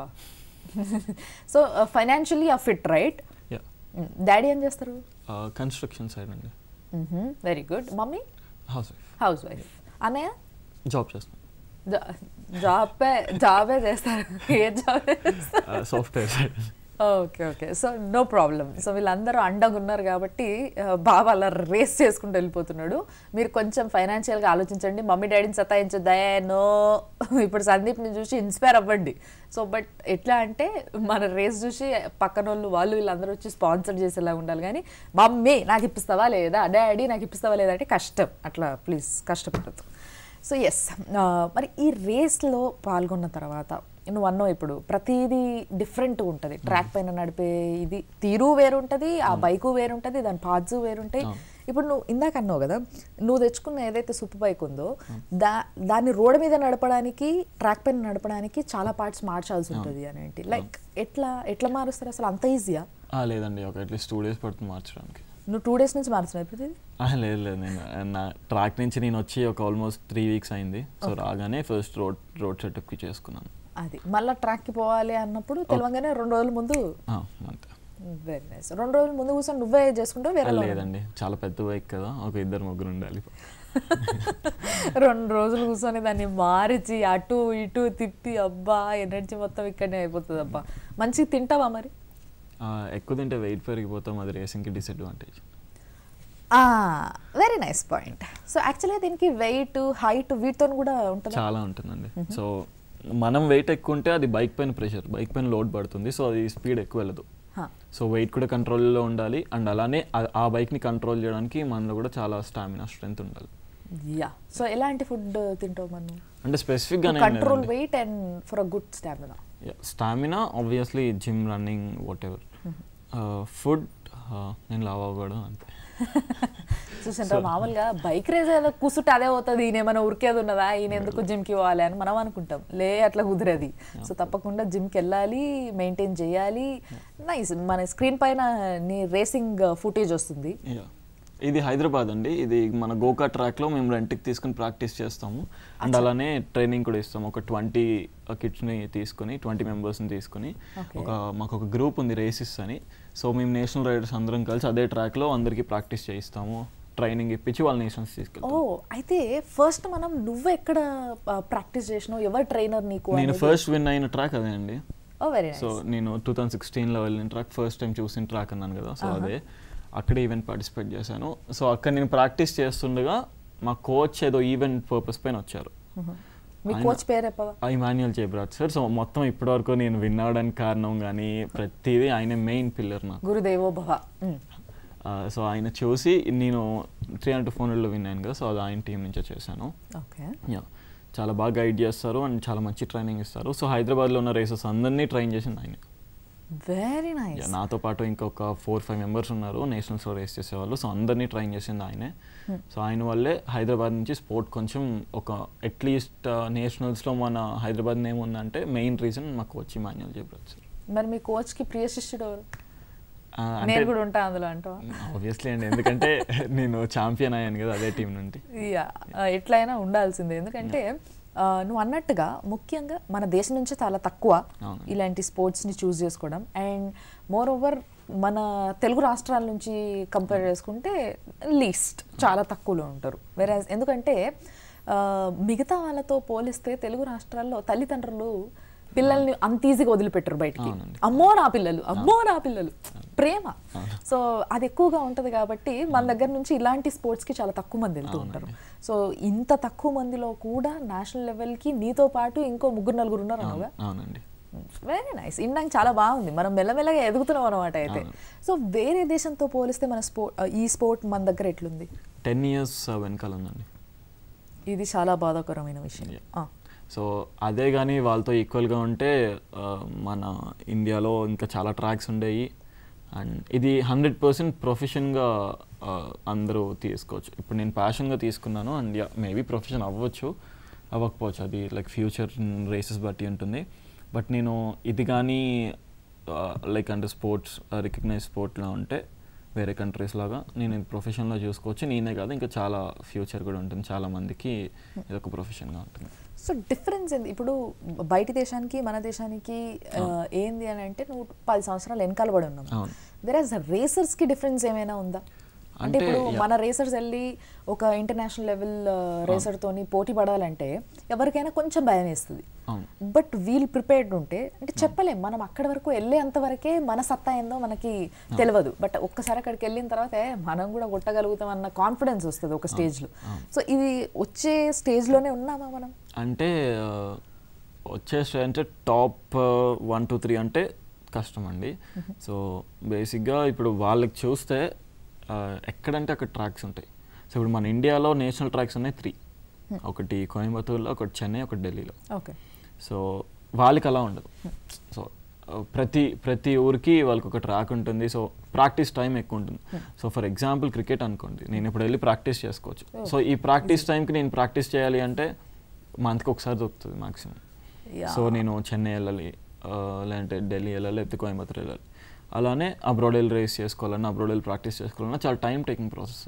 [SPEAKER 2] సో ఫైనాన్షియలీ ఆ ఫిట్ రైట్
[SPEAKER 3] యా
[SPEAKER 2] డాడీ ఏం చేస్తారు
[SPEAKER 3] కన్స్ట్రక్షన్ సైడ్ అండి
[SPEAKER 2] very good mummy
[SPEAKER 3] housewife
[SPEAKER 2] housewife అన్నయ్య
[SPEAKER 3] జాబ్ చేస్తాం
[SPEAKER 2] జా- జాబే జాబే చేస్తారు ఏ job
[SPEAKER 3] software side
[SPEAKER 2] okay okay so no problem so వీళ్ళందరూ అండగా ఉన్నారు కాబట్టి ఆ, బాబా అలా రేస్ చేసుకుంటూ వెళ్ళిపోతున్నాడు మీరు కొంచెం ఫైనాన్షియల్గా ఆలోచించండి మమ్మీ డాడీని సతాయించొద్దా నో ఇప్పుడు సందీప్ని చూసి ఇన్స్పైర్ అవ్వండి సో బట్ ఎట్లా అంటే మన రేస్ చూసి పక్కన వాళ్ళు వాళ్ళు వీళ్ళందరూ వచ్చి స్పాన్సర్ చేసేలా ఉండాలి కానీ మమ్మీ నాకు ఇప్పిస్తావా లేదా డాడీ నాకు ఇప్పిస్తావా లేదా అంటే కష్టం అట్లా ప్లీజ్ కష్టపడద్దు సో ఎస్ మరి ఈ రేస్లో పాల్గొన్న తర్వాత నువ్వు అన్నావు ఇప్పుడు ప్రతిదీ డిఫరెంట్ ఉంటుంది ట్రాక్ పైన నడిపే ఇది తీరు వేరు ఉంటుంది ఆ బైకు వేరు ఉంటుంది దాని పార్ట్స్ వేరుంటాయి ఇప్పుడు నువ్వు ఇందాక అన్నావు కదా నువ్వు తెచ్చుకున్న ఏదైతే సూపర్ బైక్ ఉందో దా దాన్ని రోడ్ మీద నడపడానికి ట్రాక్ పైన నడపడానికి చాలా పార్ట్స్ మార్చాల్సి ఉంటుంది అని ఏంటి లైక్ ఎట్లా ఎట్లా మారుస్తారు అసలు అంత ఈజీయా
[SPEAKER 3] లేదండి ఒక అట్లీస్ట్ టూ డేస్ పడుతుంది మార్చడానికి
[SPEAKER 2] నువ్వు టూ డేస్ నుంచి మారుతున్నావు ఇప్పుడు ఇది
[SPEAKER 3] ఆ, లేదు లేదు నేను నా ట్రాక్ నుంచి నేను వచ్చి ఒక ఆల్మోస్ట్ త్రీ వీక్స్ అయింది సో రాగానే ఫస్ట్ రోడ్ రోడ్ సెటప్కి చేసుకున్నాను
[SPEAKER 2] అది మళ్ళీ ట్రాక్కి పోవాలి అన్నప్పుడు తెలవంగానే రెండు రోజుల ముందు
[SPEAKER 3] ఆ, అంతే
[SPEAKER 2] వెరీ నైస్ రెండు రోజుల ముందు కూర్చొని నువ్వే చేసుకుంటావు వేరే
[SPEAKER 3] ఆ,
[SPEAKER 2] వాళ్ళు
[SPEAKER 3] లేదండి చాలా పెద్ద బైక్ కదా ఒక ఇద్దరు ముగ్గురు ఉండాలి
[SPEAKER 2] రెండు రోజులు కూర్చొని దాన్ని మారిచి అటు ఇటు తిప్పి అబ్బా ఎనర్జీ మొత్తం ఇక్కడనే అయిపోతుంది అబ్బా మంచిగా తింటావా మరి
[SPEAKER 3] ఆ, ఎక్కువ తింటే వెయిట్ పెరిగిపోతాం అది రేసింగ్కి disadvantage
[SPEAKER 2] very nice point so యాక్చువల్గా దీనికి వెయిట్ హైట్ వీటితో కూడా ఉంటుంది
[SPEAKER 3] చాలా ఉంటుందండి సో మనం వెయిట్ ఎక్కువ ఉంటే అది బైక్ పైన ప్రెషర్ బైక్ పైన లోడ్ పడుతుంది సో అది స్పీడ్ ఎక్కువ వెళ్ళదు సో వెయిట్ కూడా కంట్రోల్లో ఉండాలి అండ్ అలానే ఆ- ఆ బైక్ని కంట్రోల్ చేయడానికి మనలో కూడా చాలా స్టామినా స్ట్రెంత్ ఉండాలి
[SPEAKER 2] యా సో ఎలాంటి ఫుడ్ తింటావు మనం
[SPEAKER 3] అంటే స్పెసిఫిక్గానే
[SPEAKER 2] control weight and for a good stamina
[SPEAKER 3] stamina obviously gym running whatever food నేను లావ్ అవ్వకూడదు అంతే
[SPEAKER 2] చూసింటారు మామూలుగా బైక్ రేస్ ఏదో కూర్చుంటే అదే అవుతుంది ఈయన ఏమైనా ఉరికేది ఉన్నదా ఈయన ఎందుకు జిమ్కి పోవాలి అని మనం అనుకుంటాం లే అట్లా కుదిరేది సో తప్పకుండా జిమ్కి వెళ్ళాలి మెయింటైన్ చేయాలి నైస్ మన స్క్రీన్ పైన నీ రేసింగ్ ఫుటేజ్ వస్తుంది
[SPEAKER 3] Yeah. ఇది హైదరాబాద్ అండి ఇది మన గోకా ట్రాక్లో మేము రెంట్కి తీసుకుని ప్రాక్టీస్ చేస్తాము అండ్ అలానే ట్రైనింగ్ కూడా ఇస్తాము ఒక ట్వంటీ కిడ్స్ని తీసుకొని ట్వంటీ మెంబర్స్ని తీసుకొని
[SPEAKER 2] Okay.
[SPEAKER 3] ఒక మాకు ఒక గ్రూప్ ఉంది రేసిస్ అని సో మేము నేషనల్ రైడర్స్ అందరం కలిసి అదే ట్రాక్లో అందరికీ ప్రాక్టీస్ చేయిస్తాము ట్రైనింగ్ ఇప్పించి వాళ్ళ నేషనల్స్
[SPEAKER 2] ఓ
[SPEAKER 3] తీసుకెళ్తాం
[SPEAKER 2] అయితే ఫస్ట్ మనం నువ్వు ఎక్కడ ప్రాక్టీస్ చేసినావు ఎవరు ట్రైనర్ నీకు
[SPEAKER 3] నేను ఫస్ట్ విన్ అయిన ట్రాక్ అదే అండి
[SPEAKER 2] ఓ వెరీ
[SPEAKER 3] సో నేను టూ థౌజండ్ సిక్స్టీన్లో వెళ్ళిన ట్రాక్ ఫస్ట్ టైం చూసిన ట్రాక్ అన్నాను కదా సో అదే అక్కడే ఈవెంట్ పార్టిసిపేట్ చేశాను సో అక్కడ నేను ప్రాక్టీస్ చేస్తుండగా మా కోచ్ ఏదో ఈవెంట్ పర్పస్ పైన వచ్చారు
[SPEAKER 2] మీ
[SPEAKER 3] ఆయన-
[SPEAKER 2] కోచ్ పేరు చెప్పవా
[SPEAKER 3] ఆ ఇమాన్యుయల్ చేబ్రాట్ సార్ సో మొత్తం ఇప్పటివరకు నేను విన్ అవ్వడానికి కారణం కానీ ప్రతిదీ ఆయన మెయిన్ పిల్లర్ నాకు
[SPEAKER 2] గురుదేవో భవ మ్.
[SPEAKER 3] సో ఆయన చూసి నేను త్రీ హండ్రెడ్ ఫోర్ హండ్రెడ్లో విన్ అయ్యాను కదా సో అది ఆయన టీం నుంచే చేశాను
[SPEAKER 2] ఓకే
[SPEAKER 3] యా చాలా బాగా గైడ్ చేస్తారు అండ్ చాలా మంచి ట్రైనింగ్ ఇస్తారు సో హైదరాబాద్లో ఉన్న రేసెస్ అందరినీ ట్రైన్ చేసింది ఆయన
[SPEAKER 2] వెరీ
[SPEAKER 3] Yeah,
[SPEAKER 2] నైస్
[SPEAKER 3] నాతో పాటు ఇంకొక ఫోర్ ఫైవ్ మెంబర్స్ ఉన్నారు నేషనల్స్లో రేస్ చేసేవాళ్ళు సో అందరినీ ట్రైన్ చేసింది ఆయనే సో ఆయన వల్లే హైదరాబాద్ నుంచి స్పోర్ట్ కొంచెం ఒక అట్లీస్ట్ నేషనల్స్లో మన హైదరాబాద్ నేమ్ ఉందంటే మెయిన్ రీజన్ మా కోచ్ మాన్యువల్ జబ్రాజ్ సార్
[SPEAKER 2] మరి మీ కోచ్ కి ప్రియ శిష్యుడు ఎవరు
[SPEAKER 3] ఆ,
[SPEAKER 2] నేను కూడా ఉంటా అందులో అంటావా
[SPEAKER 3] ఆబ్వియస్లీ అండి ఎందుకంటే నేను ఛాంపియన్ అయ్యాను కదా అదే టీం నుండి
[SPEAKER 2] యా ఎట్లయినా ఉండాల్సిందే ఎందుకంటే ఆ, నువ్వు అన్నట్టుగా ముఖ్యంగా మన దేశం నుంచి చాలా తక్కువ
[SPEAKER 3] అవును.
[SPEAKER 2] ఇలాంటి స్పోర్ట్స్ని చూస్ చేసుకోవడం అండ్ మోర్ ఓవర్ మన తెలుగు రాష్ట్రాల నుంచి కంపేర్ చేసుకుంటే లీస్ట్ చాలా తక్కువలో ఉంటారు వేరే ఎందుకంటే ఆ, మిగతా వాళ్ళతో పోలిస్తే తెలుగు రాష్ట్రాల్లో తల్లిదండ్రులు పిల్లల్ని అంత ఈజీగా వదిలిపెట్టరు బయటికి
[SPEAKER 3] అవునండి.
[SPEAKER 2] అమ్మో నా పిల్లలు అమ్మో నా పిల్లలు ప్రేమ సో అది ఎక్కువగా ఉంటుంది కాబట్టి మన దగ్గర నుంచి ఇలాంటి స్పోర్ట్స్కి చాలా తక్కువ మంది వెళ్తూ ఉంటారు సో ఇంత తక్కువ మందిలో కూడా నేషనల్ లెవెల్కి నీతో పాటు ఇంకో ముగ్గురు నలుగురు ఉన్నారు అనగా
[SPEAKER 3] అవునండి
[SPEAKER 2] వెరీ నైస్ ఇండానికి చాలా బాగుంది మనం మెల్లమెల్లగా ఎదుగుతున్నాం అనమాట అయితే సో వేరే దేశంతో పోలిస్తే మన స్పోర్ట్ ఈ స్పోర్ట్ మన దగ్గర ఎట్లుంది
[SPEAKER 3] టెన్ ఇయర్స్ వెనకాల ఉందండి
[SPEAKER 2] ఇది చాలా బాధాకరమైన విషయం
[SPEAKER 3] Yeah.
[SPEAKER 2] ఆ,
[SPEAKER 3] సో అదే కానీ వాళ్ళతో ఈక్వల్గా ఉంటే ఆ, మన ఇండియాలో ఇంకా చాలా ట్రాక్స్ ఉండేవి అండ్ ఇది హండ్రెడ్ పర్సెంట్ ప్రొఫెషన్గా అందరూ తీసుకోవచ్చు ఇప్పుడు నేను ప్యాషన్గా తీసుకున్నాను అండ్ యా మేబీ ప్రొఫెషన్ అవ్వచ్చు అవ్వకపోవచ్చు అది లైక్ ఫ్యూచర్ రేసెస్ బట్టి ఉంటుంది బట్ నేను ఇది కానీ లైక్ అంటే స్పోర్ట్స్ రికగ్నైజ్ స్పోర్ట్లో ఉంటే వేరే కంట్రీస్ లాగా నేను ఇది ప్రొఫెషన్లో చూసుకోవచ్చు నేనే కాదు ఇంకా చాలా ఫ్యూచర్ కూడా ఉంటుంది చాలా మందికి ఇది ఒక ప్రొఫెషన్గా ఉంటుంది
[SPEAKER 2] సో డిఫరెన్స్ ఏంది ఇప్పుడు బయటి దేశానికి మన దేశానికి ఆ, ఏంది అని అంటే నువ్వు పది సంవత్సరాలు వెనకాల పడి ఉన్నావు
[SPEAKER 3] అవును.
[SPEAKER 2] వేరే రేసర్స్ కి డిఫరెన్స్ ఏమైనా ఉందా అంటే
[SPEAKER 3] అంటే,
[SPEAKER 2] ఇప్పుడు
[SPEAKER 3] yeah.
[SPEAKER 2] మన రేసర్స్ వెళ్ళి ఒక ఇంటర్నేషనల్ లెవెల్ రేసర్ తోని పోటీ పడాలంటే ఎవరికైనా కొంచెం భయం వేస్తుంది
[SPEAKER 3] అవును
[SPEAKER 2] బట్ వీల్ ప్రిపేర్డ్ ఉంటే అంటే చెప్పలేం మనం అక్కడి వరకు వెళ్ళేంత వరకే మన సత్తా ఏందో మనకి తెలియదు బట్ ఒక్కసారి అక్కడికి వెళ్ళిన తర్వాత "ఏ, మనం కూడా కొట్టగలుగుతాం అన్న కాన్ఫిడెన్స్ వస్తుంది ఒక స్టేజ్లో సో ఇది వచ్చే స్టేజ్లోనే ఉన్నామా మనం
[SPEAKER 3] అంటే ఆ, వచ్చేసి అంటే టాప్ వన్ టూ త్రీ అంటే కష్టం అండి సో బేసిక్గా ఇప్పుడు వాళ్ళకి చూస్తే ఆ, ఎక్కడంటే అక్కడ ట్రాక్స్ ఉంటాయి సో ఇప్పుడు మన ఇండియాలో నేషనల్ ట్రాక్స్ ఉన్నాయి త్రీ ఒకటి కోయంబత్తూర్లో ఒకటి చెన్నై ఒకటి ఢిల్లీలో
[SPEAKER 2] ఓకే
[SPEAKER 3] సో వాళ్ళకి అలా ఉండదు సో ఆ, ప్రతి ప్రతి ఊరికి వాళ్ళకి ఒక ట్రాక్ ఉంటుంది సో ప్రాక్టీస్ టైం ఎక్కువ ఉంటుంది సో ఫర్ ఎగ్జాంపుల్ క్రికెట్ అనుకోండి నేను ఇప్పుడు వెళ్ళి ప్రాక్టీస్ చేసుకోవచ్చు సో ఈ ప్రాక్టీస్ టైంకి నేను ప్రాక్టీస్ చేయాలి అంటే మంత్కి ఒకసారి దొరుకుతుంది మాక్సిమం
[SPEAKER 2] Yeah.
[SPEAKER 3] సో నేను చెన్నై వెళ్ళాలి ఆ, లేదంటే ఢిల్లీ వెళ్ళాలి లేకపోతే కోయంబత్తూర్ వెళ్ళాలి అలానే అబ్రాడ్ వెళ్ళి రేస్ చేసుకోవాలన్నా అబ్రాడ్ వెళ్ళి ప్రాక్టీస్ చేసుకోవాలన్నా చాలా time taking process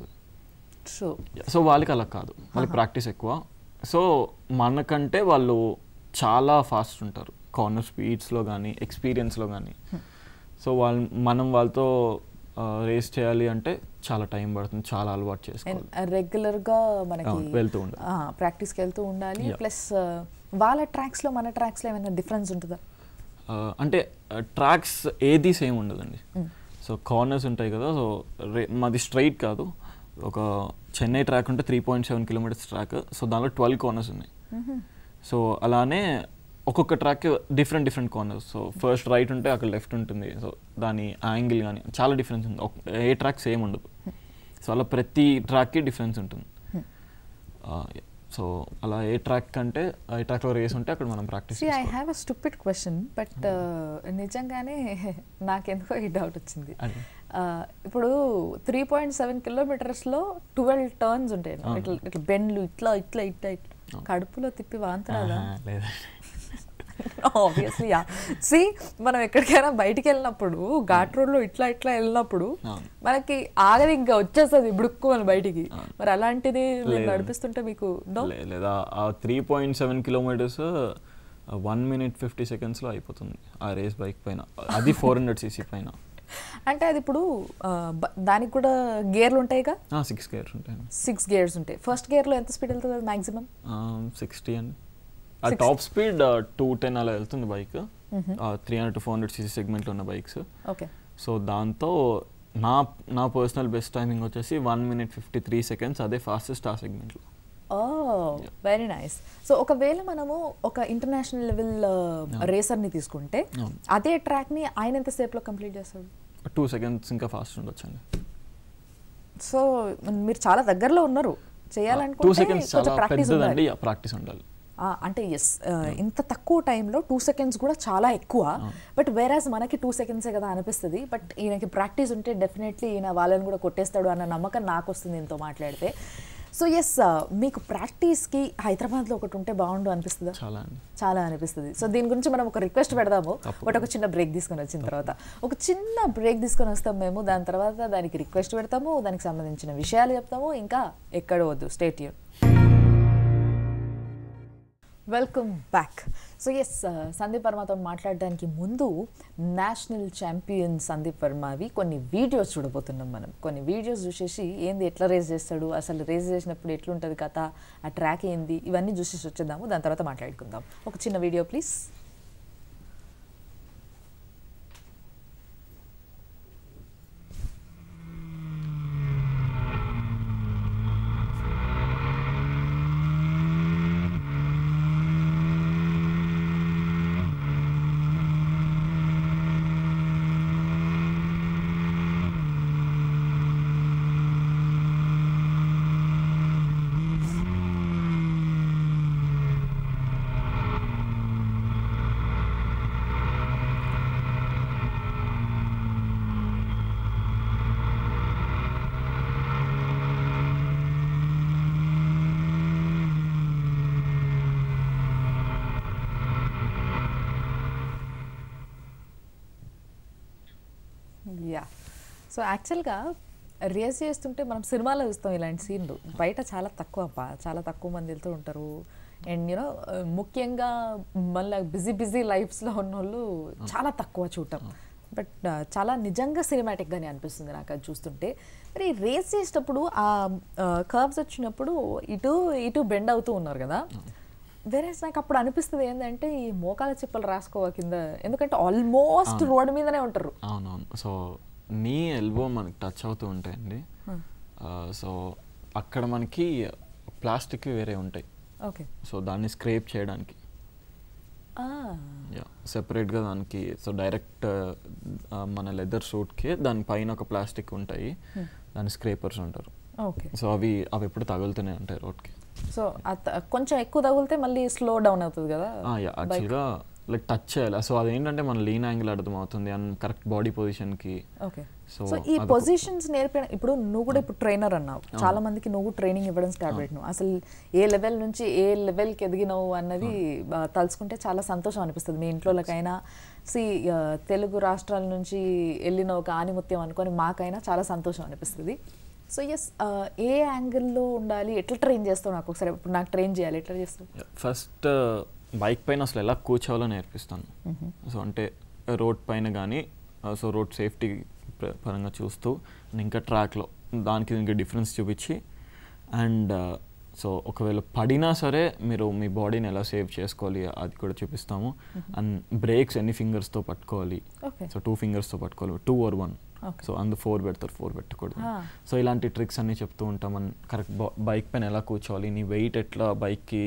[SPEAKER 2] so
[SPEAKER 3] so వాళ్ళకి అలా కాదు వాళ్ళకి ప్రాక్టీస్ ఎక్కువ సో మనకంటే వాళ్ళు చాలా ఫాస్ట్ ఉంటారు కార్నర్ స్పీడ్స్లో కానీ ఎక్స్పీరియన్స్లో కానీ సో వాళ్ళు మనం వాళ్ళతో రేస్ చేయాలి అంటే చాలా టైం పడుతుంది చాలా అలవాటు చేసుకోవాలి
[SPEAKER 2] రెగ్యులర్ గా మనకి
[SPEAKER 3] అవును, వెళ్తూ ఉండాలి.
[SPEAKER 2] ప్రాక్టీస్ కి వెళ్తూ ఉండాలి
[SPEAKER 3] Yeah.
[SPEAKER 2] ప్లస్ వాళ్ళ ట్రాక్స్ లో మన ట్రాక్స్ లో ఏమైనా డిఫరెన్స్ ఉంటుందా
[SPEAKER 3] ఆ, అంటే ట్రాక్స్ ఏది సేమ్ ఉండదండి సో కార్నర్స్ ఉంటాయి కదా సో రే మాది స్ట్రైట్ కాదు ఒక చెన్నై ట్రాక్ ఉంటే three point seven kilometers track so దానిలో ట్వెల్వ్ కార్నర్స్ ఉన్నాయి సో అలానే ఒక్కొక్క track different different corners so first right ఉంటే అక్కడ లెఫ్ట్ ఉంటుంది సో దాని యాంగిల్ కానీ చాలా డిఫరెన్స్ ఉంది ఒక- ఏ ట్రాక్ సేమ్ ఉండదు సో అలా ప్రతి ట్రాక్కి డిఫరెన్స్ ఉంటుంది సో అలా ఏ ట్రాక్ కంటే ఏ ట్రాక్లో రేస్ ఉంటే అక్కడ మనం practice
[SPEAKER 2] see I have a stupid question but నిజంగానే నాకెందుకో ఈ డౌట్ వచ్చింది
[SPEAKER 3] అదే.
[SPEAKER 2] Uh, ఇప్పుడు త్రీ పాయింట్ సెవెన్ కిలోమీటర్స్లో ట్వెల్వ్ టర్న్స్ ఉంటాయి
[SPEAKER 3] అవును.
[SPEAKER 2] ఇట్లా ఇట్లా బెండ్లు ఇట్లా ఇట్లా ఇట్లా ఇట్లా
[SPEAKER 3] అవును.
[SPEAKER 2] కడుపులో తిప్పి వాంతరాదా
[SPEAKER 3] లేదా
[SPEAKER 2] ఆబ్వియస్లీ యా సి మనం ఎక్కడికైనా బయటికి వెళ్ళినప్పుడు ఘాట్ రోడ్లో ఇట్లా ఇట్లా వెళ్ళినప్పుడు
[SPEAKER 3] అవును.
[SPEAKER 2] మనకి ఆగది ఇంకా వచ్చేస్తుంది బుడుక్కు అని బయటికి
[SPEAKER 3] అవును.
[SPEAKER 2] మరి అలాంటిది మీరు
[SPEAKER 3] లేదు.
[SPEAKER 2] నడిపిస్తుంటే మీకు no?
[SPEAKER 3] లే- లేదా ఆ three point seven kilometers one minute fifty సెకండ్స్లో అయిపోతుంది ఆ రేస్ బైక్ పైన అది ఫోర్ హండ్రెడ్ సీసీ పైన
[SPEAKER 2] అంటే అది ఇప్పుడు ఆ, బ- దానికి కూడా గేర్లు ఉంటాయిగా
[SPEAKER 3] సిక్స్ గేర్స్ ఉంటాయి
[SPEAKER 2] సిక్స్ గేర్స్ ఉంటాయి ఫస్ట్ గేర్లో ఎంత స్పీడ్ వెళ్తుంది అది మాక్సిమం
[SPEAKER 3] సిక్స్టీ అండి ఆ టాప్ స్పీడ్ టూ టెన్ అలా వెళ్తుంది bike three hundred to four hundred CC సెగ్మెంట్లో ఉన్న బైక్స్
[SPEAKER 2] ఓకే
[SPEAKER 3] సో దాంతో నా నా పర్సనల్ బెస్ట్ టైమింగ్ వచ్చేసి one minute fifty three seconds అదే ఫాస్టెస్ట్ ఆ సెగ్మెంట్లో
[SPEAKER 2] ఓ వెరీ నైస్ సో ఒకవేళ మనము ఒక ఇంటర్నేషనల్ లెవెల్ రేసర్ని తీసుకుంటే
[SPEAKER 3] అవును.
[SPEAKER 2] అదే ట్రాక్ని ఆయన ఎంతసేపులో కంప్లీట్ చేస్తాడు
[SPEAKER 3] టూ సెకండ్స్ ఇంకా ఫాస్ట్ ఉండొచ్చండి
[SPEAKER 2] సో మీరు చాలా దగ్గరలో ఉన్నారు
[SPEAKER 3] టూ
[SPEAKER 2] చేయాలనుకుంటే
[SPEAKER 3] సెకండ్స్
[SPEAKER 2] కొంచెం
[SPEAKER 3] చాలా
[SPEAKER 2] ప్రాక్టీస్
[SPEAKER 3] పెద్దదండి ప్రాక్టీస్ ఉండాలి
[SPEAKER 2] ఆ, అంటే ఎస్ ఇంత తక్కువ టైంలో టూ సెకండ్స్ కూడా చాలా ఎక్కువ బట్ వేరాజ్ మనకి టూ సెకండ్సే కదా అనిపిస్తుంది బట్ ఈయనకి ప్రాక్టీస్ ఉంటే డెఫినెట్లీ ఈయన వాళ్ళని కూడా కొట్టేస్తాడు అన్న నమ్మకం నాకు వస్తుంది ఇంతో మాట్లాడితే సో ఎస్ మీకు ప్రాక్టీస్కి హైదరాబాద్లో ఒకటి ఉంటే బాగుండు అనిపిస్తుందా
[SPEAKER 3] చాలా అండి
[SPEAKER 2] చాలా అనిపిస్తుంది సో దీని గురించి మనం ఒక రిక్వెస్ట్ పెడదాము బట్ ఒక చిన్న బ్రేక్ తీసుకొని వచ్చిన తర్వాత ఒక చిన్న బ్రేక్ తీసుకొని వస్తాం మేము దాని తర్వాత దానికి రిక్వెస్ట్ పెడతాము దానికి సంబంధించిన విషయాలు చెప్తాము ఇంకా ఎక్కడ వద్దు స్టేట్ యూన్ welcome back so yes Sandeep వర్మతో మాట్లాడడానికి ముందు నేషనల్ ఛాంపియన్ సందీప్ వర్మవి కొన్ని వీడియోస్ చూడబోతున్నాం మనం కొన్ని వీడియోస్ చూసేసి ఏంది ఎట్లా రేస్ చేస్తాడు అసలు రేస్ చేసినప్పుడు ఎట్లుంటుంది కథ ఆ ట్రాక్ ఏంది ఇవన్నీ చూసేసి వచ్చేద్దాము దాని తర్వాత మాట్లాడుకుందాం ఒక చిన్న వీడియో ప్లీజ్ యా సో యాక్చువల్గా రేస్ చేస్తుంటే మనం సినిమాలో చూస్తాం ఇలాంటి సీన్లు బయట చాలా తక్కువ అబ్బా చాలా తక్కువ మంది వెళ్తూ ఉంటారు అండ్ యూనో ముఖ్యంగా మళ్ళీ బిజీ బిజీ లైఫ్స్లో ఉన్న వాళ్ళు చాలా తక్కువ చూడటం బట్ చాలా నిజంగా సినిమాటిక్గానే అనిపిస్తుంది నాకు అది చూస్తుంటే మరి రేస్ చేసేటప్పుడు ఆ కర్వ్స్ వచ్చినప్పుడు ఇటు ఇటు బెండ్ అవుతూ ఉన్నారు కదా వేరే నాకు అప్పుడు అనిపిస్తుంది ఏంటంటే ఈ మోకాల చిప్పలు రాసుకోవా కింద ఎందుకంటే ఆల్మోస్ట్ రోడ్ మీదనే ఉంటారు
[SPEAKER 3] అవునవును సో నీ ఎల్బో మనకి టచ్ అవుతూ ఉంటాయండి సో అక్కడ మనకి ప్లాస్టిక్ వేరే ఉంటాయి
[SPEAKER 2] ఓకే
[SPEAKER 3] సో దాన్ని స్క్రేప్ చేయడానికి యా సెపరేట్గా దానికి సో డైరెక్ట్ మన లెదర్ సూట్కి దానిపైన ఒక ప్లాస్టిక్ ఉంటాయి దాని స్క్రేపర్స్ ఉంటారు
[SPEAKER 2] ఓకే
[SPEAKER 3] సో అవి అవి ఎప్పుడు తగులుతూనే ఉంటాయి రోడ్కి
[SPEAKER 2] సో కొంచెం ఎక్కువ తగిలితే మళ్ళీ స్లో డౌన్ అవుతుంది కదా
[SPEAKER 3] యాక్చువల్గా లైక్ టచ్ చేయాలి సో అదేంటంటే మన లీన్ యాంగిల్ అర్థమవుతుంది అండ్ కరెక్ట్ బాడీ పొజిషన్కి
[SPEAKER 2] ఓకే
[SPEAKER 3] సో
[SPEAKER 2] సో ఈ పొజిషన్స్ నేర్పి ఇప్పుడు నువ్వు కూడా ఇప్పుడు ట్రైనర్ అన్నావు చాలా మందికి నువ్వు ట్రైనింగ్ ఇవ్వడం స్టార్ట్ పెట్టినావు అసలు ఏ లెవెల్ నుంచి ఏ లెవెల్కి ఎదిగినావు అన్నది ఆ, తలుచుకుంటే చాలా సంతోషం అనిపిస్తుంది మీ ఇంట్లోకైనా సి తెలుగు రాష్ట్రాల నుంచి వెళ్ళిన ఒక ఆనిముత్యం అనుకొని మాకైనా చాలా సంతోషం అనిపిస్తుంది సో ఎస్ ఏ యాంగిల్లో ఉండాలి ఎట్లా ట్రైన్ చేస్తావు నాకు ఒకసారి ఇప్పుడు నాకు ట్రైన్ చేయాలి ఎట్లా చేస్తావు
[SPEAKER 3] ఫస్ట్ బైక్ పైన అసలు ఎలా కూర్చోవాలో నేర్పిస్తాను సో అంటే రోడ్ పైన కానీ సో రోడ్ సేఫ్టీ పరంగా చూస్తూ and ఇంకా ట్రాక్లో దానికి దీనికి డిఫరెన్స్ చూపించి అండ్ సో ఒకవేళ పడినా సరే మీరు మీ బాడీని ఎలా సేవ్ చేసుకోవాలి అది కూడా చూపిస్తాము అండ్ బ్రేక్స్ ఎన్ని ఫింగర్స్తో పట్టుకోవాలి
[SPEAKER 2] ఓకే
[SPEAKER 3] సో టూ ఫింగర్స్తో పట్టుకోవాలి two or one
[SPEAKER 2] Okay.
[SPEAKER 3] So అందు ఫోర్ పెడతారు ఫోర్ పెట్టకూడదు
[SPEAKER 2] Ah.
[SPEAKER 3] సో ఇలాంటి ట్రిక్స్ అన్ని చెప్తూ ఉంటాం అండ్ కరెక్ట్ బైక్ పైన ఎలా కూర్చోవాలి నీ వెయిట్ ఎట్లా బైక్కి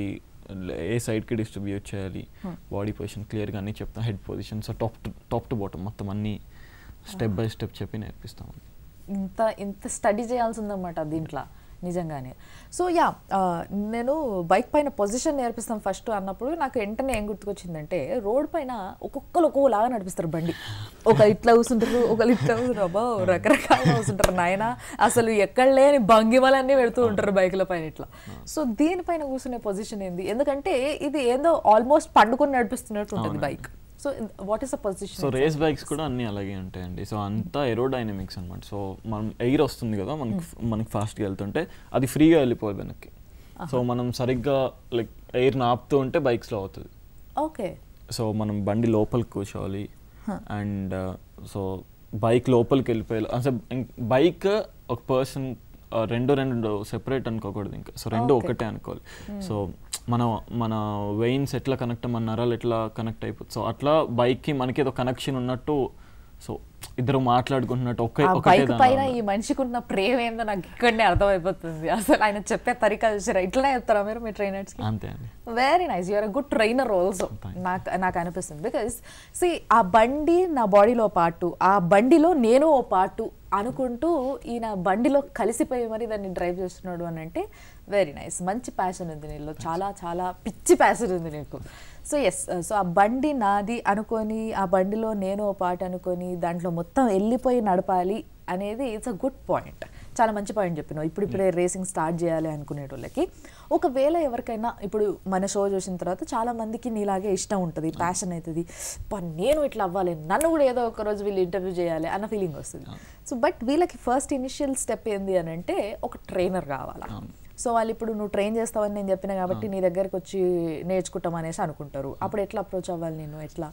[SPEAKER 3] ఏ సైడ్కి డిస్ట్రిబ్యూట్ చేయాలి బాడీ పొజిషన్ క్లియర్గా అన్ని చెప్తాం head position so top to top to bottom మొత్తం అన్ని స్టెప్ బై స్టెప్ చెప్పి నేర్పిస్తాం
[SPEAKER 2] ఇంత ఇంత స్టడీ చేయాల్సి ఉందన్నమాట దీంట్లో నిజంగానే సో యా నేను బైక్ పైన పొజిషన్ నేర్పిస్తాం ఫస్ట్ అన్నప్పుడు నాకు వెంటనే ఏం గుర్తుకొచ్చిందంటే రోడ్ పైన ఒక్కొక్కరు ఒక్కొక్కలాగా నడిపిస్తారు బండి ఒక ఇట్లా కూర్చుంటారు ఒకరు ఇట్లా కూర్చుంటారు అబ్బా రకరకాలుగా కూర్చుంటారు నాయన అసలు ఎక్కడ లేని భంగిమలన్నీ పెడుతూ ఉంటారు బైకుల పైన ఇట్లా సో దీనిపైన కూర్చునే పొజిషన్ ఏంది ఎందుకంటే ఇది ఏందో ఆల్మోస్ట్ పండుకొని నడిపిస్తున్నట్టు ఉంటుంది bike so what is the
[SPEAKER 3] so
[SPEAKER 2] position
[SPEAKER 3] race bikes కూడా అన్నీ అలాగే ఉంటాయండి సో అంతా ఏరోడైనమిక్స్ అనమాట సో మనం ఎయిర్ వస్తుంది కదా మనకి మనకి ఫాస్ట్గా వెళ్తుంటే అది ఫ్రీగా వెళ్ళిపోదు వెనక్కి సో మనం సరిగ్గా లైక్ ఎయిర్ ఆపుతూ ఉంటే బైక్ స్లో అవుతుంది
[SPEAKER 2] ఓకే
[SPEAKER 3] సో మనం బండి లోపలికి కూర్చోవాలి అండ్ సో బైక్ లోపలికి వెళ్ళిపోయి అసలు బైక్ ఒక పర్సన్ రెండు రెండు సెపరేట్ అనుకోకూడదు ఇంకా సో రెండు
[SPEAKER 2] Okay.
[SPEAKER 3] ఒకటే అనుకోవాలి సో మన మన వెయిన్స్ ఎట్లా కనెక్ట్ మన నరాలు ఎట్లా కనెక్ట్ అయిపోతుంది సో అట్లా బైక్కి మనకి ఏదో కనెక్షన్ ఉన్నట్టు సో ఇద్దరు మాట్లాడుకుంటున్నట్టు ఒకే
[SPEAKER 2] ఆ
[SPEAKER 3] ఒకటే
[SPEAKER 2] బైక్
[SPEAKER 3] దానిలో
[SPEAKER 2] పైన
[SPEAKER 3] ఉన్నారు.
[SPEAKER 2] ఈ మనిషికి ఉన్న ప్రేమ ఏందో నాకు ఇక్కడనే అర్థమైపోతుంది అసలు ఆయన చెప్పే తరికా చూసారా ఇట్లనే చెప్తారా మీరు మీ trainers కి
[SPEAKER 3] అంతే అండి
[SPEAKER 2] very nice you're good trainer also నాకు నాకు అనిపిస్తుంది బికాస్ సి ఆ బండి నా బాడీలో పార్టు ఆ బండిలో నేను ఓ పార్టు అనుకుంటూ ఈయన బండిలో కలిసిపోయి మరి దాన్ని డ్రైవ్ చేస్తున్నాడు అని అంటే వెరీ నైస్ మంచి ప్యాషన్ ఉంది నీలో చాలా చాలా పిచ్చి ప్యాషన్ ఉంది నీకు సో ఎస్ సో ఆ బండి నాది అనుకొని ఆ బండిలో నేను ఓ పాట అనుకొని దాంట్లో మొత్తం వెళ్ళిపోయి నడపాలి అనేది ఇట్స్ అ గుడ్ పాయింట్ చాలా మంచి పాయింట్ చెప్పినావు ఇప్పుడు ఇప్పుడే రేసింగ్ స్టార్ట్ చేయాలి అనుకునేటోళ్ళకి ఒకవేళ ఎవరికైనా ఇప్పుడు మన షో చూసిన తర్వాత చాలా మందికి నీలాగే ఇష్టం ఉంటుంది ప్యాషన్ అవుతుంది "అబ్బా, నేను ఇట్లా అవ్వాలి నన్ను కూడా ఏదో ఒక రోజు వీళ్ళు ఇంటర్వ్యూ చేయాలి అన్న ఫీలింగ్ వస్తుంది సో బట్ వీళ్ళకి ఫస్ట్ ఇనిషియల్ స్టెప్ ఏంది అని అంటే ఒక ట్రైనర్ కావాలా సో వాళ్ళు ఇప్పుడు నువ్వు ట్రైన్ చేస్తావని నేను చెప్పిన కాబట్టి నీ దగ్గరికి వచ్చి నేర్చుకుంటాం అనేసి అనుకుంటారు అప్పుడు ఎట్లా అప్రోచ్ అవ్వాలి నేను ఎట్లా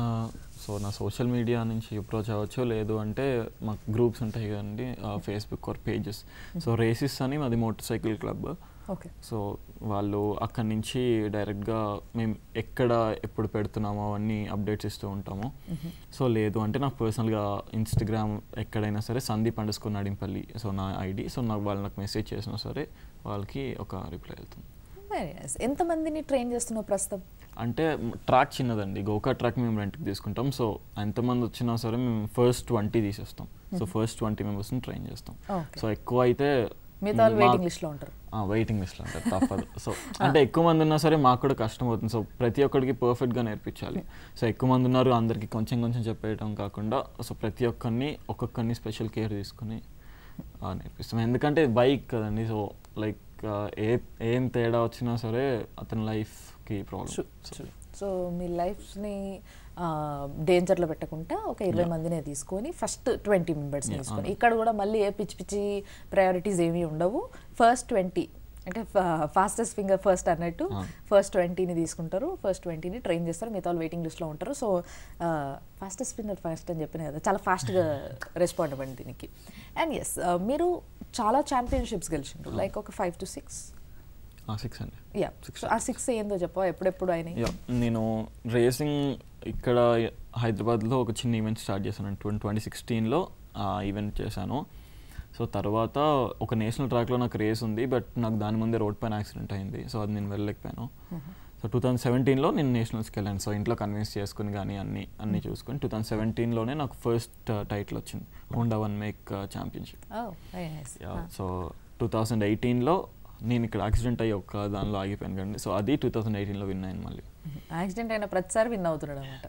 [SPEAKER 3] సో నా సోషల్ మీడియా నుంచి అప్రోచ్ అవ్వచ్చు లేదు అంటే మాకు గ్రూప్స్ ఉంటాయి కదండి ఫేస్బుక్ ఆర్ పేజెస్ సో రేసిస్ అని మాది motorcycle club
[SPEAKER 2] okay
[SPEAKER 3] so వాళ్ళు అక్కడి నుంచి డైరెక్ట్గా మేము ఎక్కడ ఎప్పుడు పెడుతున్నామో అవన్నీ అప్డేట్స్ ఇస్తూ ఉంటాము సో లేదు అంటే నాకు పర్సనల్గా ఇన్స్టాగ్రామ్ ఎక్కడైనా సరే సందీప్ అండర్స్కోర్ నడింపల్లి సో నా ఐడి సో నాకు వాళ్ళు నాకు మెసేజ్ చేసినా సరే వాళ్ళకి ఒక రిప్లై వెళ్తుంది
[SPEAKER 2] వెరీ నైస్ ఎంతమందిని ట్రైన్ చేస్తున్నావు ప్రస్తుతం
[SPEAKER 3] అంటే ట్రాక్ చిన్నదండి గోకా ట్రాక్ మేము రెంట్కి తీసుకుంటాం సో ఎంతమంది వచ్చినా సరే మేము ఫస్ట్ ట్వంటీ తీసేస్తాం సో ఫస్ట్ ట్వంటీ మెంబర్స్ని ట్రైన్ చేస్తాం
[SPEAKER 2] Okay.
[SPEAKER 3] సో ఎక్కువ అయితే
[SPEAKER 2] మిగతా వాళ్ళు వెయిటింగ్ లిస్ట్లో ఉంటారు
[SPEAKER 3] వెయిటింగ్ లిస్ట్లో ఉంటారు తప్పదు సో అంటే ఎక్కువ మంది ఉన్నా సరే మాకు కూడా కష్టం అవుతుంది సో ప్రతి ఒక్కరికి పర్ఫెక్ట్గా నేర్పించాలి సో ఎక్కువ మంది ఉన్నారు అందరికీ కొంచెం కొంచెం చెప్పేయడం కాకుండా సో ప్రతి ఒక్కరిని ఒక్కొక్కరిని స్పెషల్ కేర్ తీసుకుని ఆ, నేర్పిస్తాం ఎందుకంటే బైక్ కదండి సో లైక్ ఏ ఏం తేడా వచ్చినా సరే అతని లైఫ్కి ప్రాబ్లం
[SPEAKER 2] సో మీ లైఫ్ని డేంజర్లో పెట్టకుండా ఒక ఇరవై మందినే తీసుకొని ఫస్ట్ ట్వంటీ మెంబర్స్
[SPEAKER 3] Yeah,
[SPEAKER 2] తీసుకొని
[SPEAKER 3] అవును.
[SPEAKER 2] ఇక్కడ కూడా మళ్ళీ ఏ పిచ్చి పిచ్చి ప్రయారిటీస్ ఏమీ ఉండవు ఫస్ట్ ట్వంటీ అంటే ఫాస్టెస్ట్ ఫింగర్ ఫస్ట్ అన్నట్టు
[SPEAKER 3] అవును.
[SPEAKER 2] ఫస్ట్ ట్వంటీని తీసుకుంటారు ఫస్ట్ ట్వంటీని ట్రైన్ చేస్తారు మిగతా వాళ్ళు వెయిటింగ్ లిస్ట్లో ఉంటారు సో ఫాస్టెస్ట్ ఫింగర్ ఫస్ట్ అని చెప్పిన కదా చాలా ఫాస్ట్గా రెస్పాండ్ అవ్వండి దీనికి అండ్ ఎస్ మీరు చాలా ఛాంపియన్షిప్స్ గెలిచిండ్రు లైక్ ఒక ఫైవ్ టు సిక్స్
[SPEAKER 3] సిక్స్ అండి
[SPEAKER 2] యా సో ఆ సిక్స్ ఏందో చెప్పవా ఎప్పుడెప్పుడు అయినాయి
[SPEAKER 3] యా నేను రేసింగ్ ఇక్కడ హైదరాబాద్లో ఒక చిన్న ఈవెంట్ స్టార్ట్ చేశాను ట్వంటీ ట్వంటీ సిక్స్టీన్లో ఆ ఈవెంట్ చేశాను సో తర్వాత ఒక నేషనల్ ట్రాక్లో నాకు రేస్ ఉంది బట్ నాకు దాని ముందే రోడ్ పైన యాక్సిడెంట్ అయింది సో అది నేను వెళ్ళలేకపోయాను సో టూ థౌజండ్ సెవెంటీన్లో నేను నేషనల్స్కి వెళ్ళాను సో ఇంట్లో కన్విన్స్ చేసుకుని కానీ అన్ని అన్ని చూసుకొని టూ థౌజండ్ సెవెంటీన్లోనే నాకు ఫస్ట్ టైటిల్ వచ్చింది Honda one make championship
[SPEAKER 2] Oh, very nice.
[SPEAKER 3] Yeah
[SPEAKER 2] Ah.
[SPEAKER 3] So two thousand ఎయిటీన్లో నేను ఇక్కడ యాక్సిడెంట్ అయ్యి ఒక్క దానిలో ఆగిపోయాను కండి సో అది టూ థౌజండ్ ఎయిటీన్లో విన్ అయ్యాను మళ్ళీ
[SPEAKER 2] యాక్సిడెంట్ అయిన ప్రతిసారి విన్ అవుతున్నాడు అనమాట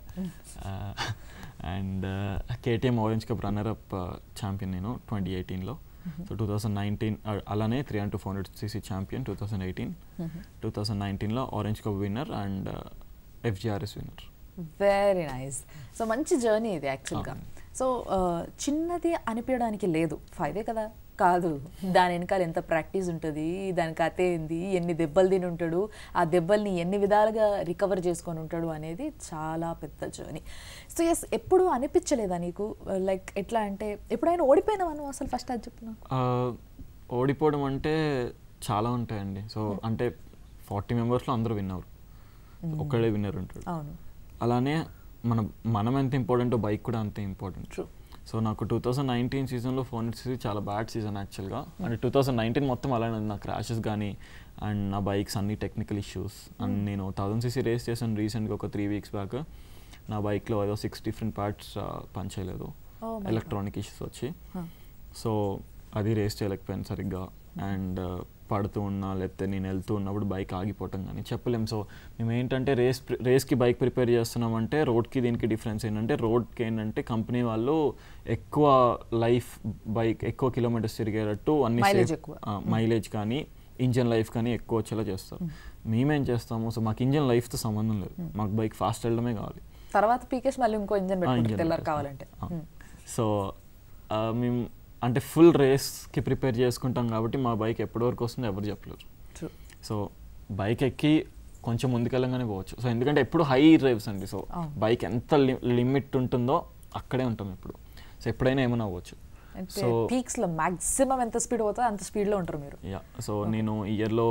[SPEAKER 3] and KTM orange cup runner up champion నేను ట్వంటీ ఎయిటీన్లో సో టూ థౌసండ్ నైన్టీన్ అలానే three and two four hundred CC champion two thousand eighteen two thousand నైన్టీన్లో orange cup winner and FGRS winner
[SPEAKER 2] very nice so మంచి journey ఇది యాక్చువల్గా
[SPEAKER 3] అవును.
[SPEAKER 2] So చిన్నది అనిపించడానికి లేదు ఫైవే కదా కాదు దాని వెనకాల ఎంత ప్రాక్టీస్ ఉంటుంది దాని కథ ఏంది ఎన్ని దెబ్బలు తిని ఉంటాడు ఆ దెబ్బల్ని ఎన్ని విధాలుగా రికవర్ చేసుకొని ఉంటాడు అనేది చాలా పెద్ద జర్నీ సో ఎస్ ఎప్పుడు అనిపించలేదా నీకు లైక్ ఎట్లా అంటే ఎప్పుడైనా ఓడిపోయినావా నువ్వు అసలు ఫస్ట్ అది చెప్పు నాకు.
[SPEAKER 3] ఓడిపోవడం అంటే చాలా ఉంటాయండి సో అంటే ఫార్టీ మెంబర్స్లో అందరూ విన్నర్ ఒక్కడే విన్నర్ ఉంటాడు
[SPEAKER 2] అవును
[SPEAKER 3] అలానే మన మనం ఎంత ఇంపార్టెంటో బైక్ కూడా అంతే ఇంపార్టెంట్
[SPEAKER 2] True.
[SPEAKER 3] సో నాకు టూ థౌసండ్ నైన్టీన్ సీజన్లో ఫోన్ సీజన్ చాలా బ్యాడ్ సీజన్ యాక్చువల్గా అంటే టూ థౌసండ్ నైన్టీన్ మొత్తం అలానే ఉంది నా క్రాషెస్ కానీ అండ్ నా బైక్స్ అన్ని టెక్నికల్ ఇష్యూస్ అండ్ నేను థౌసండ్ సీసీ రేస్ చేశాను రీసెంట్గా ఒక త్రీ వీక్స్ బ్యాక్ నా బైక్లో ఏదో సిక్స్ డిఫరెంట్ పార్ట్స్ పని చేయలేదు
[SPEAKER 2] Oh my God.
[SPEAKER 3] Electronic issues వచ్చి
[SPEAKER 2] Huh.
[SPEAKER 3] సో అది రేస్ చేయలేకపోయాను సరిగ్గా అండ్ పడుతూ ఉన్నా లేకపోతే నేను వెళ్తూ ఉన్నప్పుడు బైక్ ఆగిపోవటం కానీ చెప్పలేం సో మేము ఏంటంటే రేస్ రేస్కి బైక్ ప్రిపేర్ చేస్తున్నామంటే రోడ్కి దీనికి డిఫరెన్స్ ఏంటంటే రోడ్కి ఏంటంటే కంపెనీ వాళ్ళు ఎక్కువ లైఫ్ బైక్ ఎక్కువ కిలోమీటర్స్ తిరిగేటట్టు అన్ని
[SPEAKER 2] Mileage
[SPEAKER 3] safe-
[SPEAKER 2] ఎక్కువ.
[SPEAKER 3] ఆ, మైలేజ్ కానీ ఇంజన్ లైఫ్ కానీ ఎక్కువ వచ్చేలా చేస్తారు మేమేం చేస్తాము సో మాకు ఇంజన్ లైఫ్తో సంబంధం లేదు మాకు బైక్ ఫాస్ట్ వెళ్ళడమే కావాలి
[SPEAKER 2] తర్వాత పీకేసి మళ్ళీ ఇంకో ఇంజన్
[SPEAKER 3] ఆ,
[SPEAKER 2] పెట్టుకుంటే
[SPEAKER 3] engine
[SPEAKER 2] తెల్లారు
[SPEAKER 3] పెట్టేస్తాం.
[SPEAKER 2] కావాలంటే
[SPEAKER 3] ఆ.
[SPEAKER 2] Hmm.
[SPEAKER 3] సో ఆ, మేము అంటే ఫుల్ రేస్కి ప్రిపేర్ చేసుకుంటాం కాబట్టి మా బైక్ ఎప్పటి వరకు వస్తుందో ఎవరు చెప్పలేరు
[SPEAKER 2] True.
[SPEAKER 3] సో బైక్ ఎక్కి కొంచెం ముందుకెళ్ళంగానే పోవచ్చు సో ఎందుకంటే ఎప్పుడు హై డ్రైవ్స్ అండి సో
[SPEAKER 2] అవును.
[SPEAKER 3] బైక్ ఎంత లిమిట్ ఉంటుందో అక్కడే ఉంటాం ఇప్పుడు సో ఎప్పుడైనా ఏమైనా అవ్వచ్చు
[SPEAKER 2] అంటే
[SPEAKER 3] సో
[SPEAKER 2] పీక్స్ లో మాక్సిమం ఎంత స్పీడ్ పోతుందో అంత స్పీడ్ లో ఉంటారు మీరు
[SPEAKER 3] యా సో నేను ఇయర్లో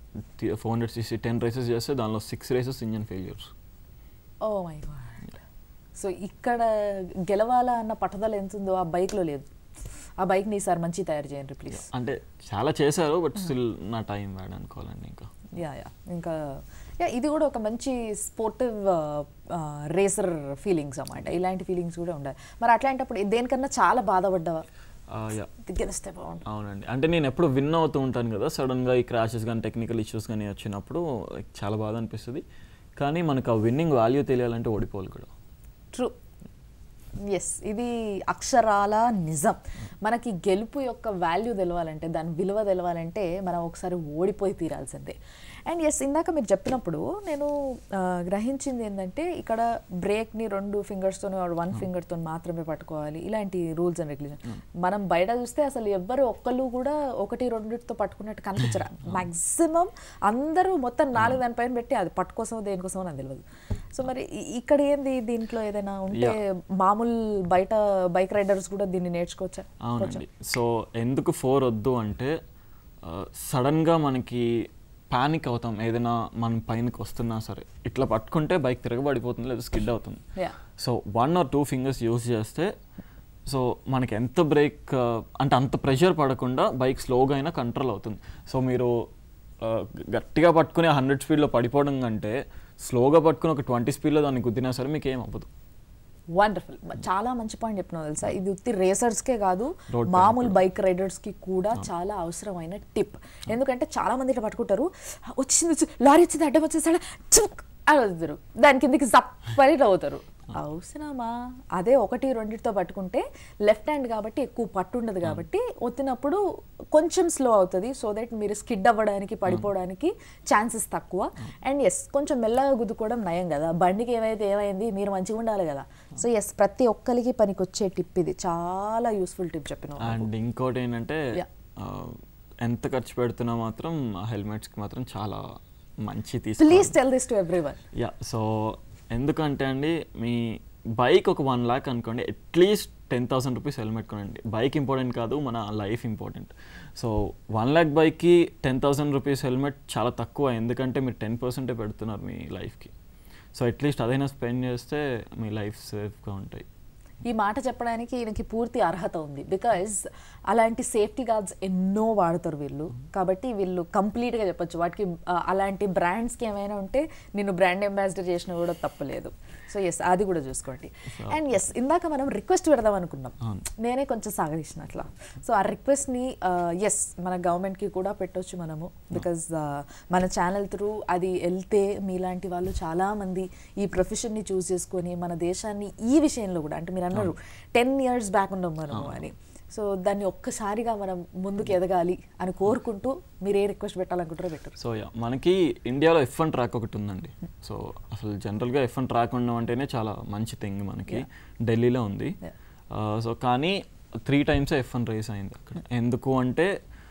[SPEAKER 3] four hundred sixty ten races చేస్తే దానిలో six races engine failures
[SPEAKER 2] oh my God so ఇక్కడ గెలవాలా అన్న పట్టుదల ఎంత ఉందో ఆ బైక్లో లేదు ఆ బైక్ని ఈసారి మంచి తయారు చేయండి ప్లీజ్
[SPEAKER 3] అంటే చాలా చేశారు బట్ స్టిల్ నా టైం బ్యాడ్ అనుకోవాలండి ఇంకా
[SPEAKER 2] యా యా ఇంకా యా ఇది కూడా ఒక మంచి స్పోర్టివ్ రేసర్ ఫీలింగ్స్ అన్నమాట ఇలాంటి ఫీలింగ్స్ కూడా ఉండాలి మరి అట్లాంటప్పుడు దేనికన్నా చాలా బాధపడ్డావా
[SPEAKER 3] యా
[SPEAKER 2] ఇది గెలిస్తే బాగుంటుంది
[SPEAKER 3] అవునండి అంటే నేను ఎప్పుడు విన్ అవుతూ ఉంటాను కదా సడన్గా ఈ క్రాషెస్ కానీ టెక్నికల్ ఇష్యూస్ కానీ వచ్చినప్పుడు like, చాలా బాధ అనిపిస్తుంది కానీ మనకు ఆ విన్నింగ్ వాల్యూ తెలియాలంటే ఓడిపోవాలి కూడా
[SPEAKER 2] ట్రూ ఎస్ ఇది అక్షరాల నిజం మనకి గెలుపు యొక్క వాల్యూ తెలవాలంటే దాని విలువ తెలవాలంటే మనం ఒకసారి ఓడిపోయి తీరాల్సిందే అండ్ ఎస్ ఇందాక మీరు చెప్పినప్పుడు నేను ఆ, గ్రహించింది ఏంటంటే ఇక్కడ బ్రేక్ని రెండు ఫింగర్స్తో వన్ ఫింగర్తో మాత్రమే పట్టుకోవాలి ఇలాంటి రూల్స్ అండ్ రెగ్యులేషన్ మనం బయట చూస్తే అసలు ఎవ్వరు ఒక్కళ్ళు కూడా ఒకటి రెండిటితో పట్టుకున్నట్టు కనిపించరు మ్యాక్సిమం అందరూ మొత్తం నాలుగు దానిపైన పెట్టి అది పట్టుకోసమో దేనికోసమో నాకు తెలియదు సో మరి ఇ- ఇక్కడ ఏంది దీంట్లో ఏదైనా ఉంటే మామూలు బయట బైక్ రైడర్స్ కూడా దీన్ని నేర్చుకోవచ్చా
[SPEAKER 3] అవునండి సో ఎందుకు ఫోర్ వద్దు అంటే సడన్గా మనకి పానిక్ అవుతాం ఏదైనా మన పైనకి వస్తున్నా సరే ఇట్లా పట్టుకుంటే బైక్ తిరగబడిపోతుంది లేదా స్కిడ్ అవుతుంది
[SPEAKER 2] yeah
[SPEAKER 3] so one or two fingers use చేస్తే సో మనకి ఎంత బ్రేక్ అంటే అంత ప్రెషర్ పడకుండా బైక్ స్లోగా అయినా కంట్రోల్ అవుతుంది సో మీరు ఆ, గట్టిగా పట్టుకుని హండ్రెడ్ స్పీడ్లో పడిపోవడం కంటే స్లోగా పట్టుకుని ఒక ట్వంటీ స్పీడ్లో దాన్ని గుద్దినా సరే మీకు ఏం అవ్వదు
[SPEAKER 2] వండర్ఫుల్ చాలా మంచి పాయింట్ చెప్పినావు తెలుసా ఇది ఉత్తి రేసర్స్కే కాదు
[SPEAKER 3] Road pైన
[SPEAKER 2] మామూలు బైక్ రైడర్స్కి కూడా చాలా అవసరమైన టిప్ ఎందుకంటే చాలా మంది ఇట్లా పట్టుకుంటారు వచ్చింది వచ్చి- లారీ వచ్చింది అడ్డం వచ్చేసాడు చుక్ అని వదులుతారు దాని కిందకి జప్పని అవుతారు అవసరమా అదే ఒకటి రెండిటితో పట్టుకుంటే లెఫ్ట్ హ్యాండ్ కాబట్టి ఎక్కువ పట్టు ఉండదు కాబట్టి ఒత్తినప్పుడు కొంచెం స్లో అవుతుంది సో దట్ మీరు స్కిడ్ అవ్వడానికి పడిపోవడానికి ఛాన్సెస్ తక్కువ అండ్ ఎస్ కొంచెం మెల్లగా గుద్దుకోవడం నయం కదా బండికి ఏమైతే ఏమైంది మీరు మంచిగా ఉండాలి కదా సో ఎస్ ప్రతి ఒక్కరికి పనికొచ్చే టిప్ ఇది చాలా యూస్ఫుల్ టిప్ చెప్పిన
[SPEAKER 3] అండ్ ఇంకోటి ఏంటంటే
[SPEAKER 2] Yeah.
[SPEAKER 3] ఆ, ఎంత ఖర్చు పెడుతున్నా మాత్రం హెల్మెట్స్కి మాత్రం చాలా మంచి
[SPEAKER 2] ప్లీజ్
[SPEAKER 3] తీసుకోవాలి
[SPEAKER 2] tell this to everyone
[SPEAKER 3] yeah so ఎందుకంటే అండి మీ బైక్ ఒక వన్ ల్యాక్ అనుకోండి at least ten thousand rupees helmet కొనండి బైక్ ఇంపార్టెంట్ కాదు మన life important so one lakh బైక్కి టెన్ థౌసండ్ రూపీస్ హెల్మెట్ చాలా తక్కువ ఎందుకంటే మీరు టెన్ పర్సెంటే పెడుతున్నారు మీ లైఫ్కి సో అట్లీస్ట్ అదైనా స్పెండ్ చేస్తే మీ లైఫ్ సేఫ్గా ఉంటాయి
[SPEAKER 2] ఈ మాట చెప్పడానికి ఈయనకి పూర్తి అర్హత ఉంది బికాజ్ అలాంటి సేఫ్టీ గార్డ్స్ ఎన్నో వాడతారు వీళ్ళు కాబట్టి వీళ్ళు కంప్లీట్గా చెప్పొచ్చు వాటికి ఆ, అలాంటి బ్రాండ్స్కి ఏమైనా ఉంటే నేను బ్రాండ్ అంబాసిడర్ చేసినా కూడా తప్పలేదు సో ఎస్ అది కూడా చూసుకోండి అండ్ ఎస్ ఇందాక మనం రిక్వెస్ట్ పెడదాం అనుకున్నాం
[SPEAKER 3] అవును.
[SPEAKER 2] నేనే కొంచెం సాగదీసిన అట్లా సో ఆ రిక్వెస్ట్ని ఎస్ మన గవర్నమెంట్కి కూడా పెట్టొచ్చు మనము బికాజ్ మన ఛానల్ త్రూ అది వెళ్తే మీలాంటి వాళ్ళు చాలామంది ఈ ప్రొఫెషన్ని చూస్ చేసుకొని మన దేశాన్ని ఈ విషయంలో కూడా అంటే మీరు అన్నారు టెన్ ఇయర్స్ బ్యాక్ ఉన్నాం మనము అని సో దాన్ని ఒక్కసారిగా మనం ముందుకు ఎదగాలి అని కోరుకుంటూ మీరు ఏ రిక్వెస్ట్ పెట్టాలనుకుంటారో పెట్టరు
[SPEAKER 3] సో యా మనకి ఇండియాలో ఎఫ్ వన్ ట్రాక్ ఒకటి ఉందండి సో అసలు జనరల్గా ఎఫ్ వన్ ట్రాక్ ఉండడం అంటేనే చాలా మంచి థింగ్ మనకి ఢిల్లీలో ఉంది
[SPEAKER 2] Yeah.
[SPEAKER 3] సో కానీ three times F one race అయింది అక్కడ ఎందుకు అంటే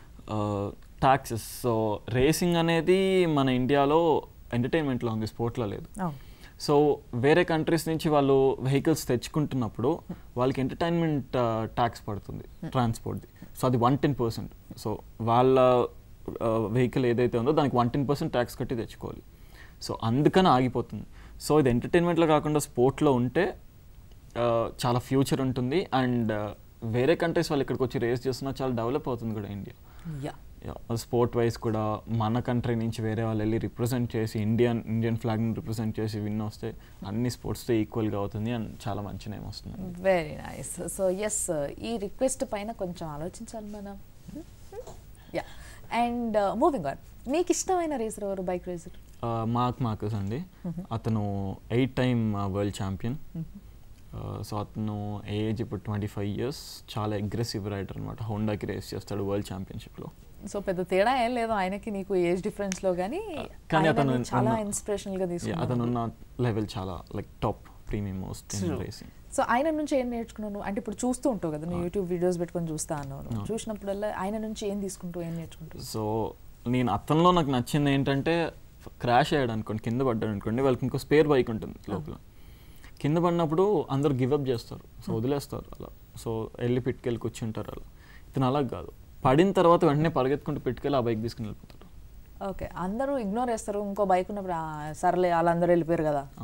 [SPEAKER 3] టాక్సెస్ సో రేసింగ్ అనేది మన ఇండియాలో ఎంటర్టైన్మెంట్లో ఉంది స్పోర్ట్లో లేదు
[SPEAKER 2] అవును
[SPEAKER 3] సో వేరే కంట్రీస్ నుంచి వాళ్ళు వెహికల్స్ తెచ్చుకుంటున్నప్పుడు వాళ్ళకి ఎంటర్టైన్మెంట్ ట్యాక్స్ పడుతుంది ట్రాన్స్పోర్ట్ది సో అది వన్ టెన్ పర్సెంట్ సో వాళ్ళ వెహికల్ ఏదైతే ఉందో దానికి వన్ టెన్ పర్సెంట్ ట్యాక్స్ కట్టి తెచ్చుకోవాలి సో అందుకని ఆగిపోతుంది సో ఇది ఎంటర్టైన్మెంట్లో కాకుండా స్పోర్ట్లో ఉంటే ఆ, చాలా ఫ్యూచర్ ఉంటుంది అండ్ వేరే కంట్రీస్ వాళ్ళు ఇక్కడికి వచ్చి రేస్ చేస్తున్నా చాలా డెవలప్ అవుతుంది కూడా ఇండియా
[SPEAKER 2] యా
[SPEAKER 3] స్పోర్ట్ వైజ్ కూడా మన కంట్రీ నుంచి వేరే వాళ్ళు వెళ్ళి రిప్రజెంట్ చేసి ఇండియన్ ఇండియన్ ఫ్లాగ్ని రిప్రజెంట్ చేసి విన్ వస్తే అన్ని స్పోర్ట్స్తో ఈక్వల్గా అవుతుంది అండ్ చాలా మంచి నేమ్ వస్తుంది
[SPEAKER 2] వెరీ నైస్ సో ఎస్ ఈ రిక్వెస్ట్ పైన కొంచెం ఆలోచించాలి మనం యా అండ్ మూవింగ్ ఆన్ మీకు ఇష్టమైన రేసర్ ఎవరు బైక్ రేసర్
[SPEAKER 3] మార్క్ మార్కస్ అండి అతను eight time world champion so అతను ఏజ్ ఇప్పుడు ట్వంటీ ఫైవ్ ఇయర్స్ చాలా అగ్రెసివ్ రైడర్ అనమాట హోండాకి రేస్ చేస్తాడు వరల్డ్ ఛాంపియన్షిప్లో
[SPEAKER 2] సో పెద్ద తేడా ఏం లేదు ఆయనకి నీకు ఏజ్ డిఫరెన్స్ లో కానీ
[SPEAKER 3] కానీ
[SPEAKER 2] ఆయనని
[SPEAKER 3] అతను
[SPEAKER 2] చాలా
[SPEAKER 3] ఉన్న-
[SPEAKER 2] ఇన్స్పిరేషనల్ గా
[SPEAKER 3] అతను
[SPEAKER 2] తీసుకున్నాను
[SPEAKER 3] ఉన్న లెవెల్ చాలా like top premium most in
[SPEAKER 2] True.
[SPEAKER 3] Racing
[SPEAKER 2] so ఆయన నుంచి ఏం నేర్చుకున్నాను అంటే ఇప్పుడు చూస్తూ ఉంటావు కదా నువ్వు యూట్యూబ్ వీడియోస్ పెట్టుకొని చూస్తా అన్నాను చూసినప్పుడల్లా ఆయన నుంచి ఏం తీసుకుంటూ ఏం నేర్చుకుంటావు
[SPEAKER 3] సో నేను అతనిలో నాకు నచ్చింది ఏంటంటే క్రాష్ అయ్యాడు అనుకోండి కింద పడ్డాడు అనుకోండి వాళ్ళకి ఇంకో స్పేర్ బైక్ ఉంటుంది లోపల కింద పడినప్పుడు అందరు గివప్ చేస్తారు సో వదిలేస్తారు అలా సో వెళ్ళి పిట్టుకెళ్ళి కూర్చుంటారు అలా ఇతను అలా కాదు పడిన తర్వాత వెంటనే పరిగెత్తుకుంటూ పిట్టుకెళ్ళి ఆ బైక్ తీసుకుని వెళ్ళిపోతారు
[SPEAKER 2] ఓకే అందరూ ఇగ్నోర్ చేస్తారు ఇంకో బైక్ ఉన్నప్పుడు "ఆ, సర్లే వాళ్ళందరూ వెళ్ళిపోయారు కదా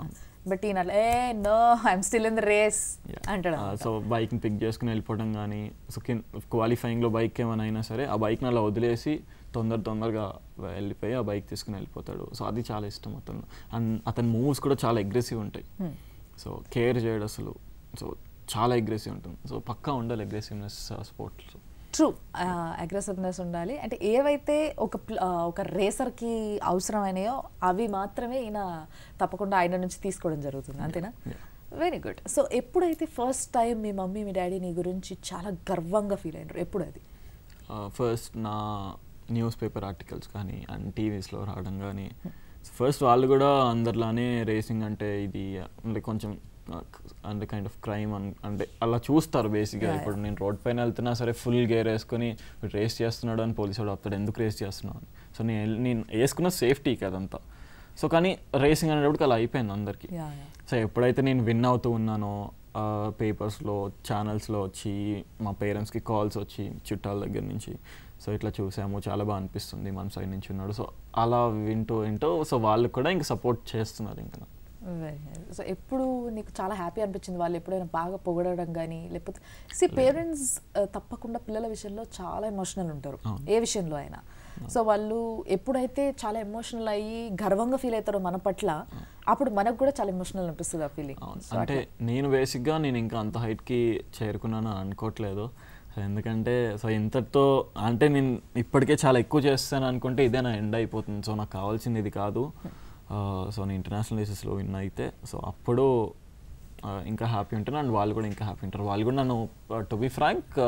[SPEAKER 2] బట్ ఈయన అట్లా, ఏ no I'm still in the race అంటాడు
[SPEAKER 3] సో బైక్ని పిక్ చేసుకుని వెళ్ళిపోవడం కానీ సో క్వాలిఫైయింగ్లో బైక్ ఏమైనా అయినా సరే ఆ బైక్ని అలా వదిలేసి తొందర తొందరగా వెళ్ళిపోయి ఆ బైక్ తీసుకుని వెళ్ళిపోతాడు సో అది చాలా ఇష్టం అతను అండ్ అతని మూవ్స్ కూడా చాలా అగ్రెసివ్ ఉంటాయి సో కేర్ చేయడు అసలు సో చాలా అగ్రెసివ్ ఉంటుంది సో పక్కా ఉండాలి అగ్రెసివ్నెస్ స్పోర్ట్స్
[SPEAKER 2] ట్రూ అగ్రెసివ్నెస్ ఉండాలి అంటే ఏవైతే ఒక ప్ల- ఆ, ఒక రేసర్కి అవసరమైనాయో అవి మాత్రమే ఈయన తప్పకుండా ఆయన నుంచి తీసుకోవడం జరుగుతుంది అంతేనా
[SPEAKER 3] Yeah.
[SPEAKER 2] వెరీ గుడ్ సో ఎప్పుడైతే ఫస్ట్ టైం మీ మమ్మీ మీ డాడీ నీ గురించి చాలా గర్వంగా ఫీల్ అయినారు ఎప్పుడు అది
[SPEAKER 3] ఫస్ట్ నా న్యూస్ పేపర్ ఆర్టికల్స్ కానీ అండ్ టీవీస్లో రావడం కానీ ఫస్ట్ వాళ్ళు కూడా అందరిలానే రేసింగ్ అంటే ఇది అంటే కొంచెం అంటే కైండ్ ఆఫ్ క్రైమ్ అంటే అలా చూస్తారు బేసిక్గా
[SPEAKER 2] Yeah,
[SPEAKER 3] ఇప్పుడు నేను రోడ్ పైన వెళ్తున్నా సరే ఫుల్ గేర్ వేసుకొని రేస్ చేస్తున్నాడు అని పోలీసు వాడు ఆపుతాడు ఎందుకు రేస్ చేస్తున్నావు అని సో నేను వెళ్ళి- నేను వేసుకున్న సేఫ్టీకి అదంతా సో కానీ రేసింగ్ అనేటప్పటికి అలా అయిపోయింది అందరికీ
[SPEAKER 2] Yeah, yeah.
[SPEAKER 3] సో ఎప్పుడైతే నేను విన్ అవుతూ ఉన్నానో పేపర్స్లో ఛానల్స్లో వచ్చి మా పేరెంట్స్కి కాల్స్ వచ్చి చుట్టాల దగ్గర నుంచి సో ఇట్లా చూసాము చాలా బాగా అనిపిస్తుంది మన సైడ్ నుంచి ఉన్నాడు సో అలా వింటూ వింటూ సో వాళ్ళు కూడా ఇంకా సపోర్ట్ చేస్తున్నారు ఇంకా నాకు.
[SPEAKER 2] వెరీ నైస్ సో ఎప్పుడు నీకు చాలా హ్యాపీ అనిపించింది వాళ్ళు ఎప్పుడైనా బాగా పొగడడం కానీ లేకపోతే సి పేరెంట్స్ తప్పకుండా పిల్లల విషయంలో చాలా ఎమోషనల్ ఉంటారు
[SPEAKER 3] అవును.
[SPEAKER 2] ఏ విషయంలో అయినా సో వాళ్ళు ఎప్పుడైతే చాలా ఎమోషనల్ అయ్యి గర్వంగా ఫీల్ అవుతారో మన పట్ల అప్పుడు మనకు కూడా చాలా ఎమోషనల్ అనిపిస్తుంది ఆ ఫీలింగ్
[SPEAKER 3] అవును అంటే నేను బేసిక్గా నేను ఇంకా అంత హైట్కి చేరుకున్నాను అని అనుకోవట్లేదు సో ఎందుకంటే సో ఇంతటితో అంటే నేను ఇప్పటికే చాలా ఎక్కువ చేస్తాను అనుకుంటే ఇదే నా ఎండ్ అయిపోతుంది సో నాకు కావాల్సింది ఇది కాదు ఆ, సో నేను ఇంటర్నేషనల్ రేసెస్లో విన్ అయితే సో అప్పుడు ఆ, ఇంకా హ్యాపీ ఉంటాను అండ్ వాళ్ళు కూడా ఇంకా హ్యాపీ ఉంటారు వాళ్ళు కూడా నన్ను టు బి ఫ్రాంక్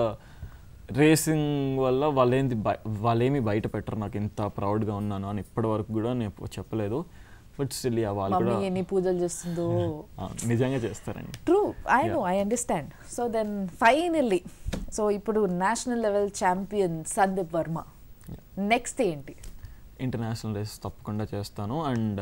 [SPEAKER 3] రేసింగ్ వల్ల వాళ్ళేంది బయ- వాళ్ళేమి బయట పెట్టరు నాకు ఇంత ప్రౌడ్గా ఉన్నాను అని ఇప్పటి వరకు కూడా నేను ఎప్పుడు చెప్పలేదు బట్ స్టిల్ వాళ్ళు
[SPEAKER 2] మమ్మీ
[SPEAKER 3] కూడా
[SPEAKER 2] ఎన్ని పూజలు చేస్తుందో
[SPEAKER 3] ఆ, నిజంగా చేస్తారండి
[SPEAKER 2] true I know I understand so then finally so ఇప్పుడు national level champion Sandeep Varma next ఏంటి
[SPEAKER 3] ఇంటర్నేషనల్ రేస్ తప్పకుండా చేస్తాను అండ్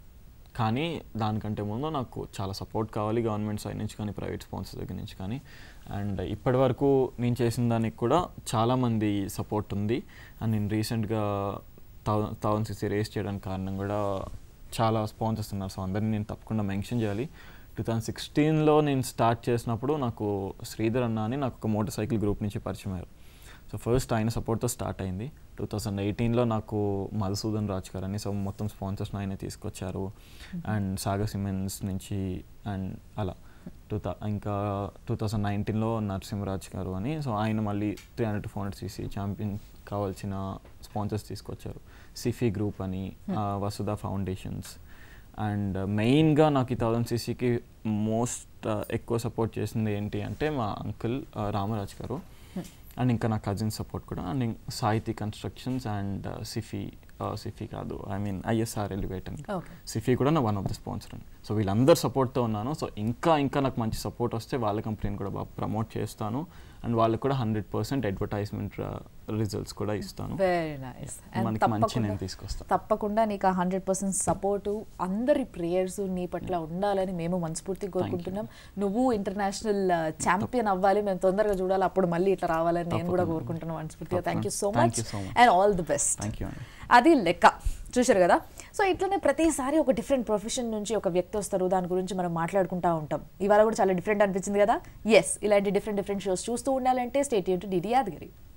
[SPEAKER 3] కానీ దానికంటే ముందు నాకు చాలా సపోర్ట్ కావాలి గవర్నమెంట్ సైడ్ నుంచి కానీ ప్రైవేట్ స్పాన్సర్ దగ్గర నుంచి కానీ అండ్ ఇప్పటి వరకు నేను చేసిన దానికి కూడా చాలామంది సపోర్ట్ ఉంది అండ్ నేను రీసెంట్గా థౌసండ్ థౌసండ్ సిక్స్టీ రేస్ చేయడానికి కారణం కూడా చాలా స్పాన్సర్స్ ఉన్నారు సో అందరినీ నేను తప్పకుండా మెన్షన్ చేయాలి టూ థౌజండ్ సిక్స్టీన్లో నేను స్టార్ట్ చేసినప్పుడు నాకు శ్రీధర్ అన్న అని నాకు ఒక మోటార్ సైకిల్ గ్రూప్ నుంచి పరిచయం అయ్యారు సో ఫస్ట్ ఆయన సపోర్ట్తో స్టార్ట్ అయింది టూ థౌజండ్ ఎయిటీన్లో నాకు మధుసూదన్ రాజ్ గారు అని సో మొత్తం స్పాన్సర్స్ ఆయన తీసుకొచ్చారు అండ్ సాగర్ సిమెన్స్ నుంచి అండ్ అలా టూ థౌ ఇంకా టూ థౌజండ్ నైన్టీన్లో నరసింహరాజ్ గారు అని సో ఆయన మళ్ళీ three hundred four hundred CC champion కావాల్సిన స్పాన్సర్స్ తీసుకొచ్చారు సిఫీ గ్రూప్ అని ఆ, వసుధ ఫౌండేషన్స్ అండ్ మెయిన్గా నాకు ఈ థౌజండ్ సీసీకి మోస్ట్ ఎక్కువ సపోర్ట్ చేసింది ఏంటి అంటే మా అంకుల్ రామరాజ్ గారు అండ్ ఇంకా నా కజిన్ సపోర్ట్ కూడా అండ్ ఇం- Sahithi constructions and Sify Sify కాదు ఐ మీన్ ఐఎస్ఆర్ ఎలివేట్ అని
[SPEAKER 2] ఓకే
[SPEAKER 3] సిఫీ కూడా నా వన్ ఆఫ్ ద స్పాన్సర్ అండి సో వీళ్ళందరు సపోర్ట్తో ఉన్నాను సో ఇంకా ఇంకా నాకు మంచి సపోర్ట్ వస్తే వాళ్ళ కంపెనీని కూడా బాగా ప్రమోట్ చేస్తాను అండ్ వాళ్ళకి కూడా హండ్రెడ్ పర్సెంట్ అడ్వర్టైజ్మెంట్ రిజల్ట్స్ కూడా ఇస్తాను
[SPEAKER 2] వెరీ నైస్
[SPEAKER 3] మనకి మంచి నేను తీసుకొస్తాను
[SPEAKER 2] తప్పకుండా నీకు హండ్రెడ్ పర్సెంట్ సపోర్టు అందరి ప్రేయర్స్ నీ పట్ల ఉండాలని మేము మనస్ఫూర్తిగా కోరుకుంటున్నాం నువ్వు ఇంటర్నేషనల్ ఛాంపియన్ అవ్వాలి మేము తొందరగా చూడాలి అప్పుడు మళ్ళీ ఇట్లా రావాలని నేను కూడా
[SPEAKER 3] తప్పకుండా.
[SPEAKER 2] కోరుకుంటున్నాను మనస్ఫూర్తిగా థ్యాంక్ యూ సో
[SPEAKER 3] Thank
[SPEAKER 2] మచ్
[SPEAKER 3] you so much.
[SPEAKER 2] And all the best
[SPEAKER 3] thank you అండి
[SPEAKER 2] అది లెక్క చూశారు కదా సో ఇట్లనే ప్రతిసారి ఒక డిఫరెంట్ ప్రొఫెషన్ నుంచి ఒక వ్యక్తి వస్తారు దాని గురించి మనం మాట్లాడుకుంటా ఉంటాం ఇవాళ కూడా చాలా డిఫరెంట్ అనిపించింది కదా ఎస్ ఇలాంటి డిఫరెంట్ డిఫరెంట్ షోస్ చూస్తూ ఉండాలంటే స్టేట్ టు డిడి యాదగిరి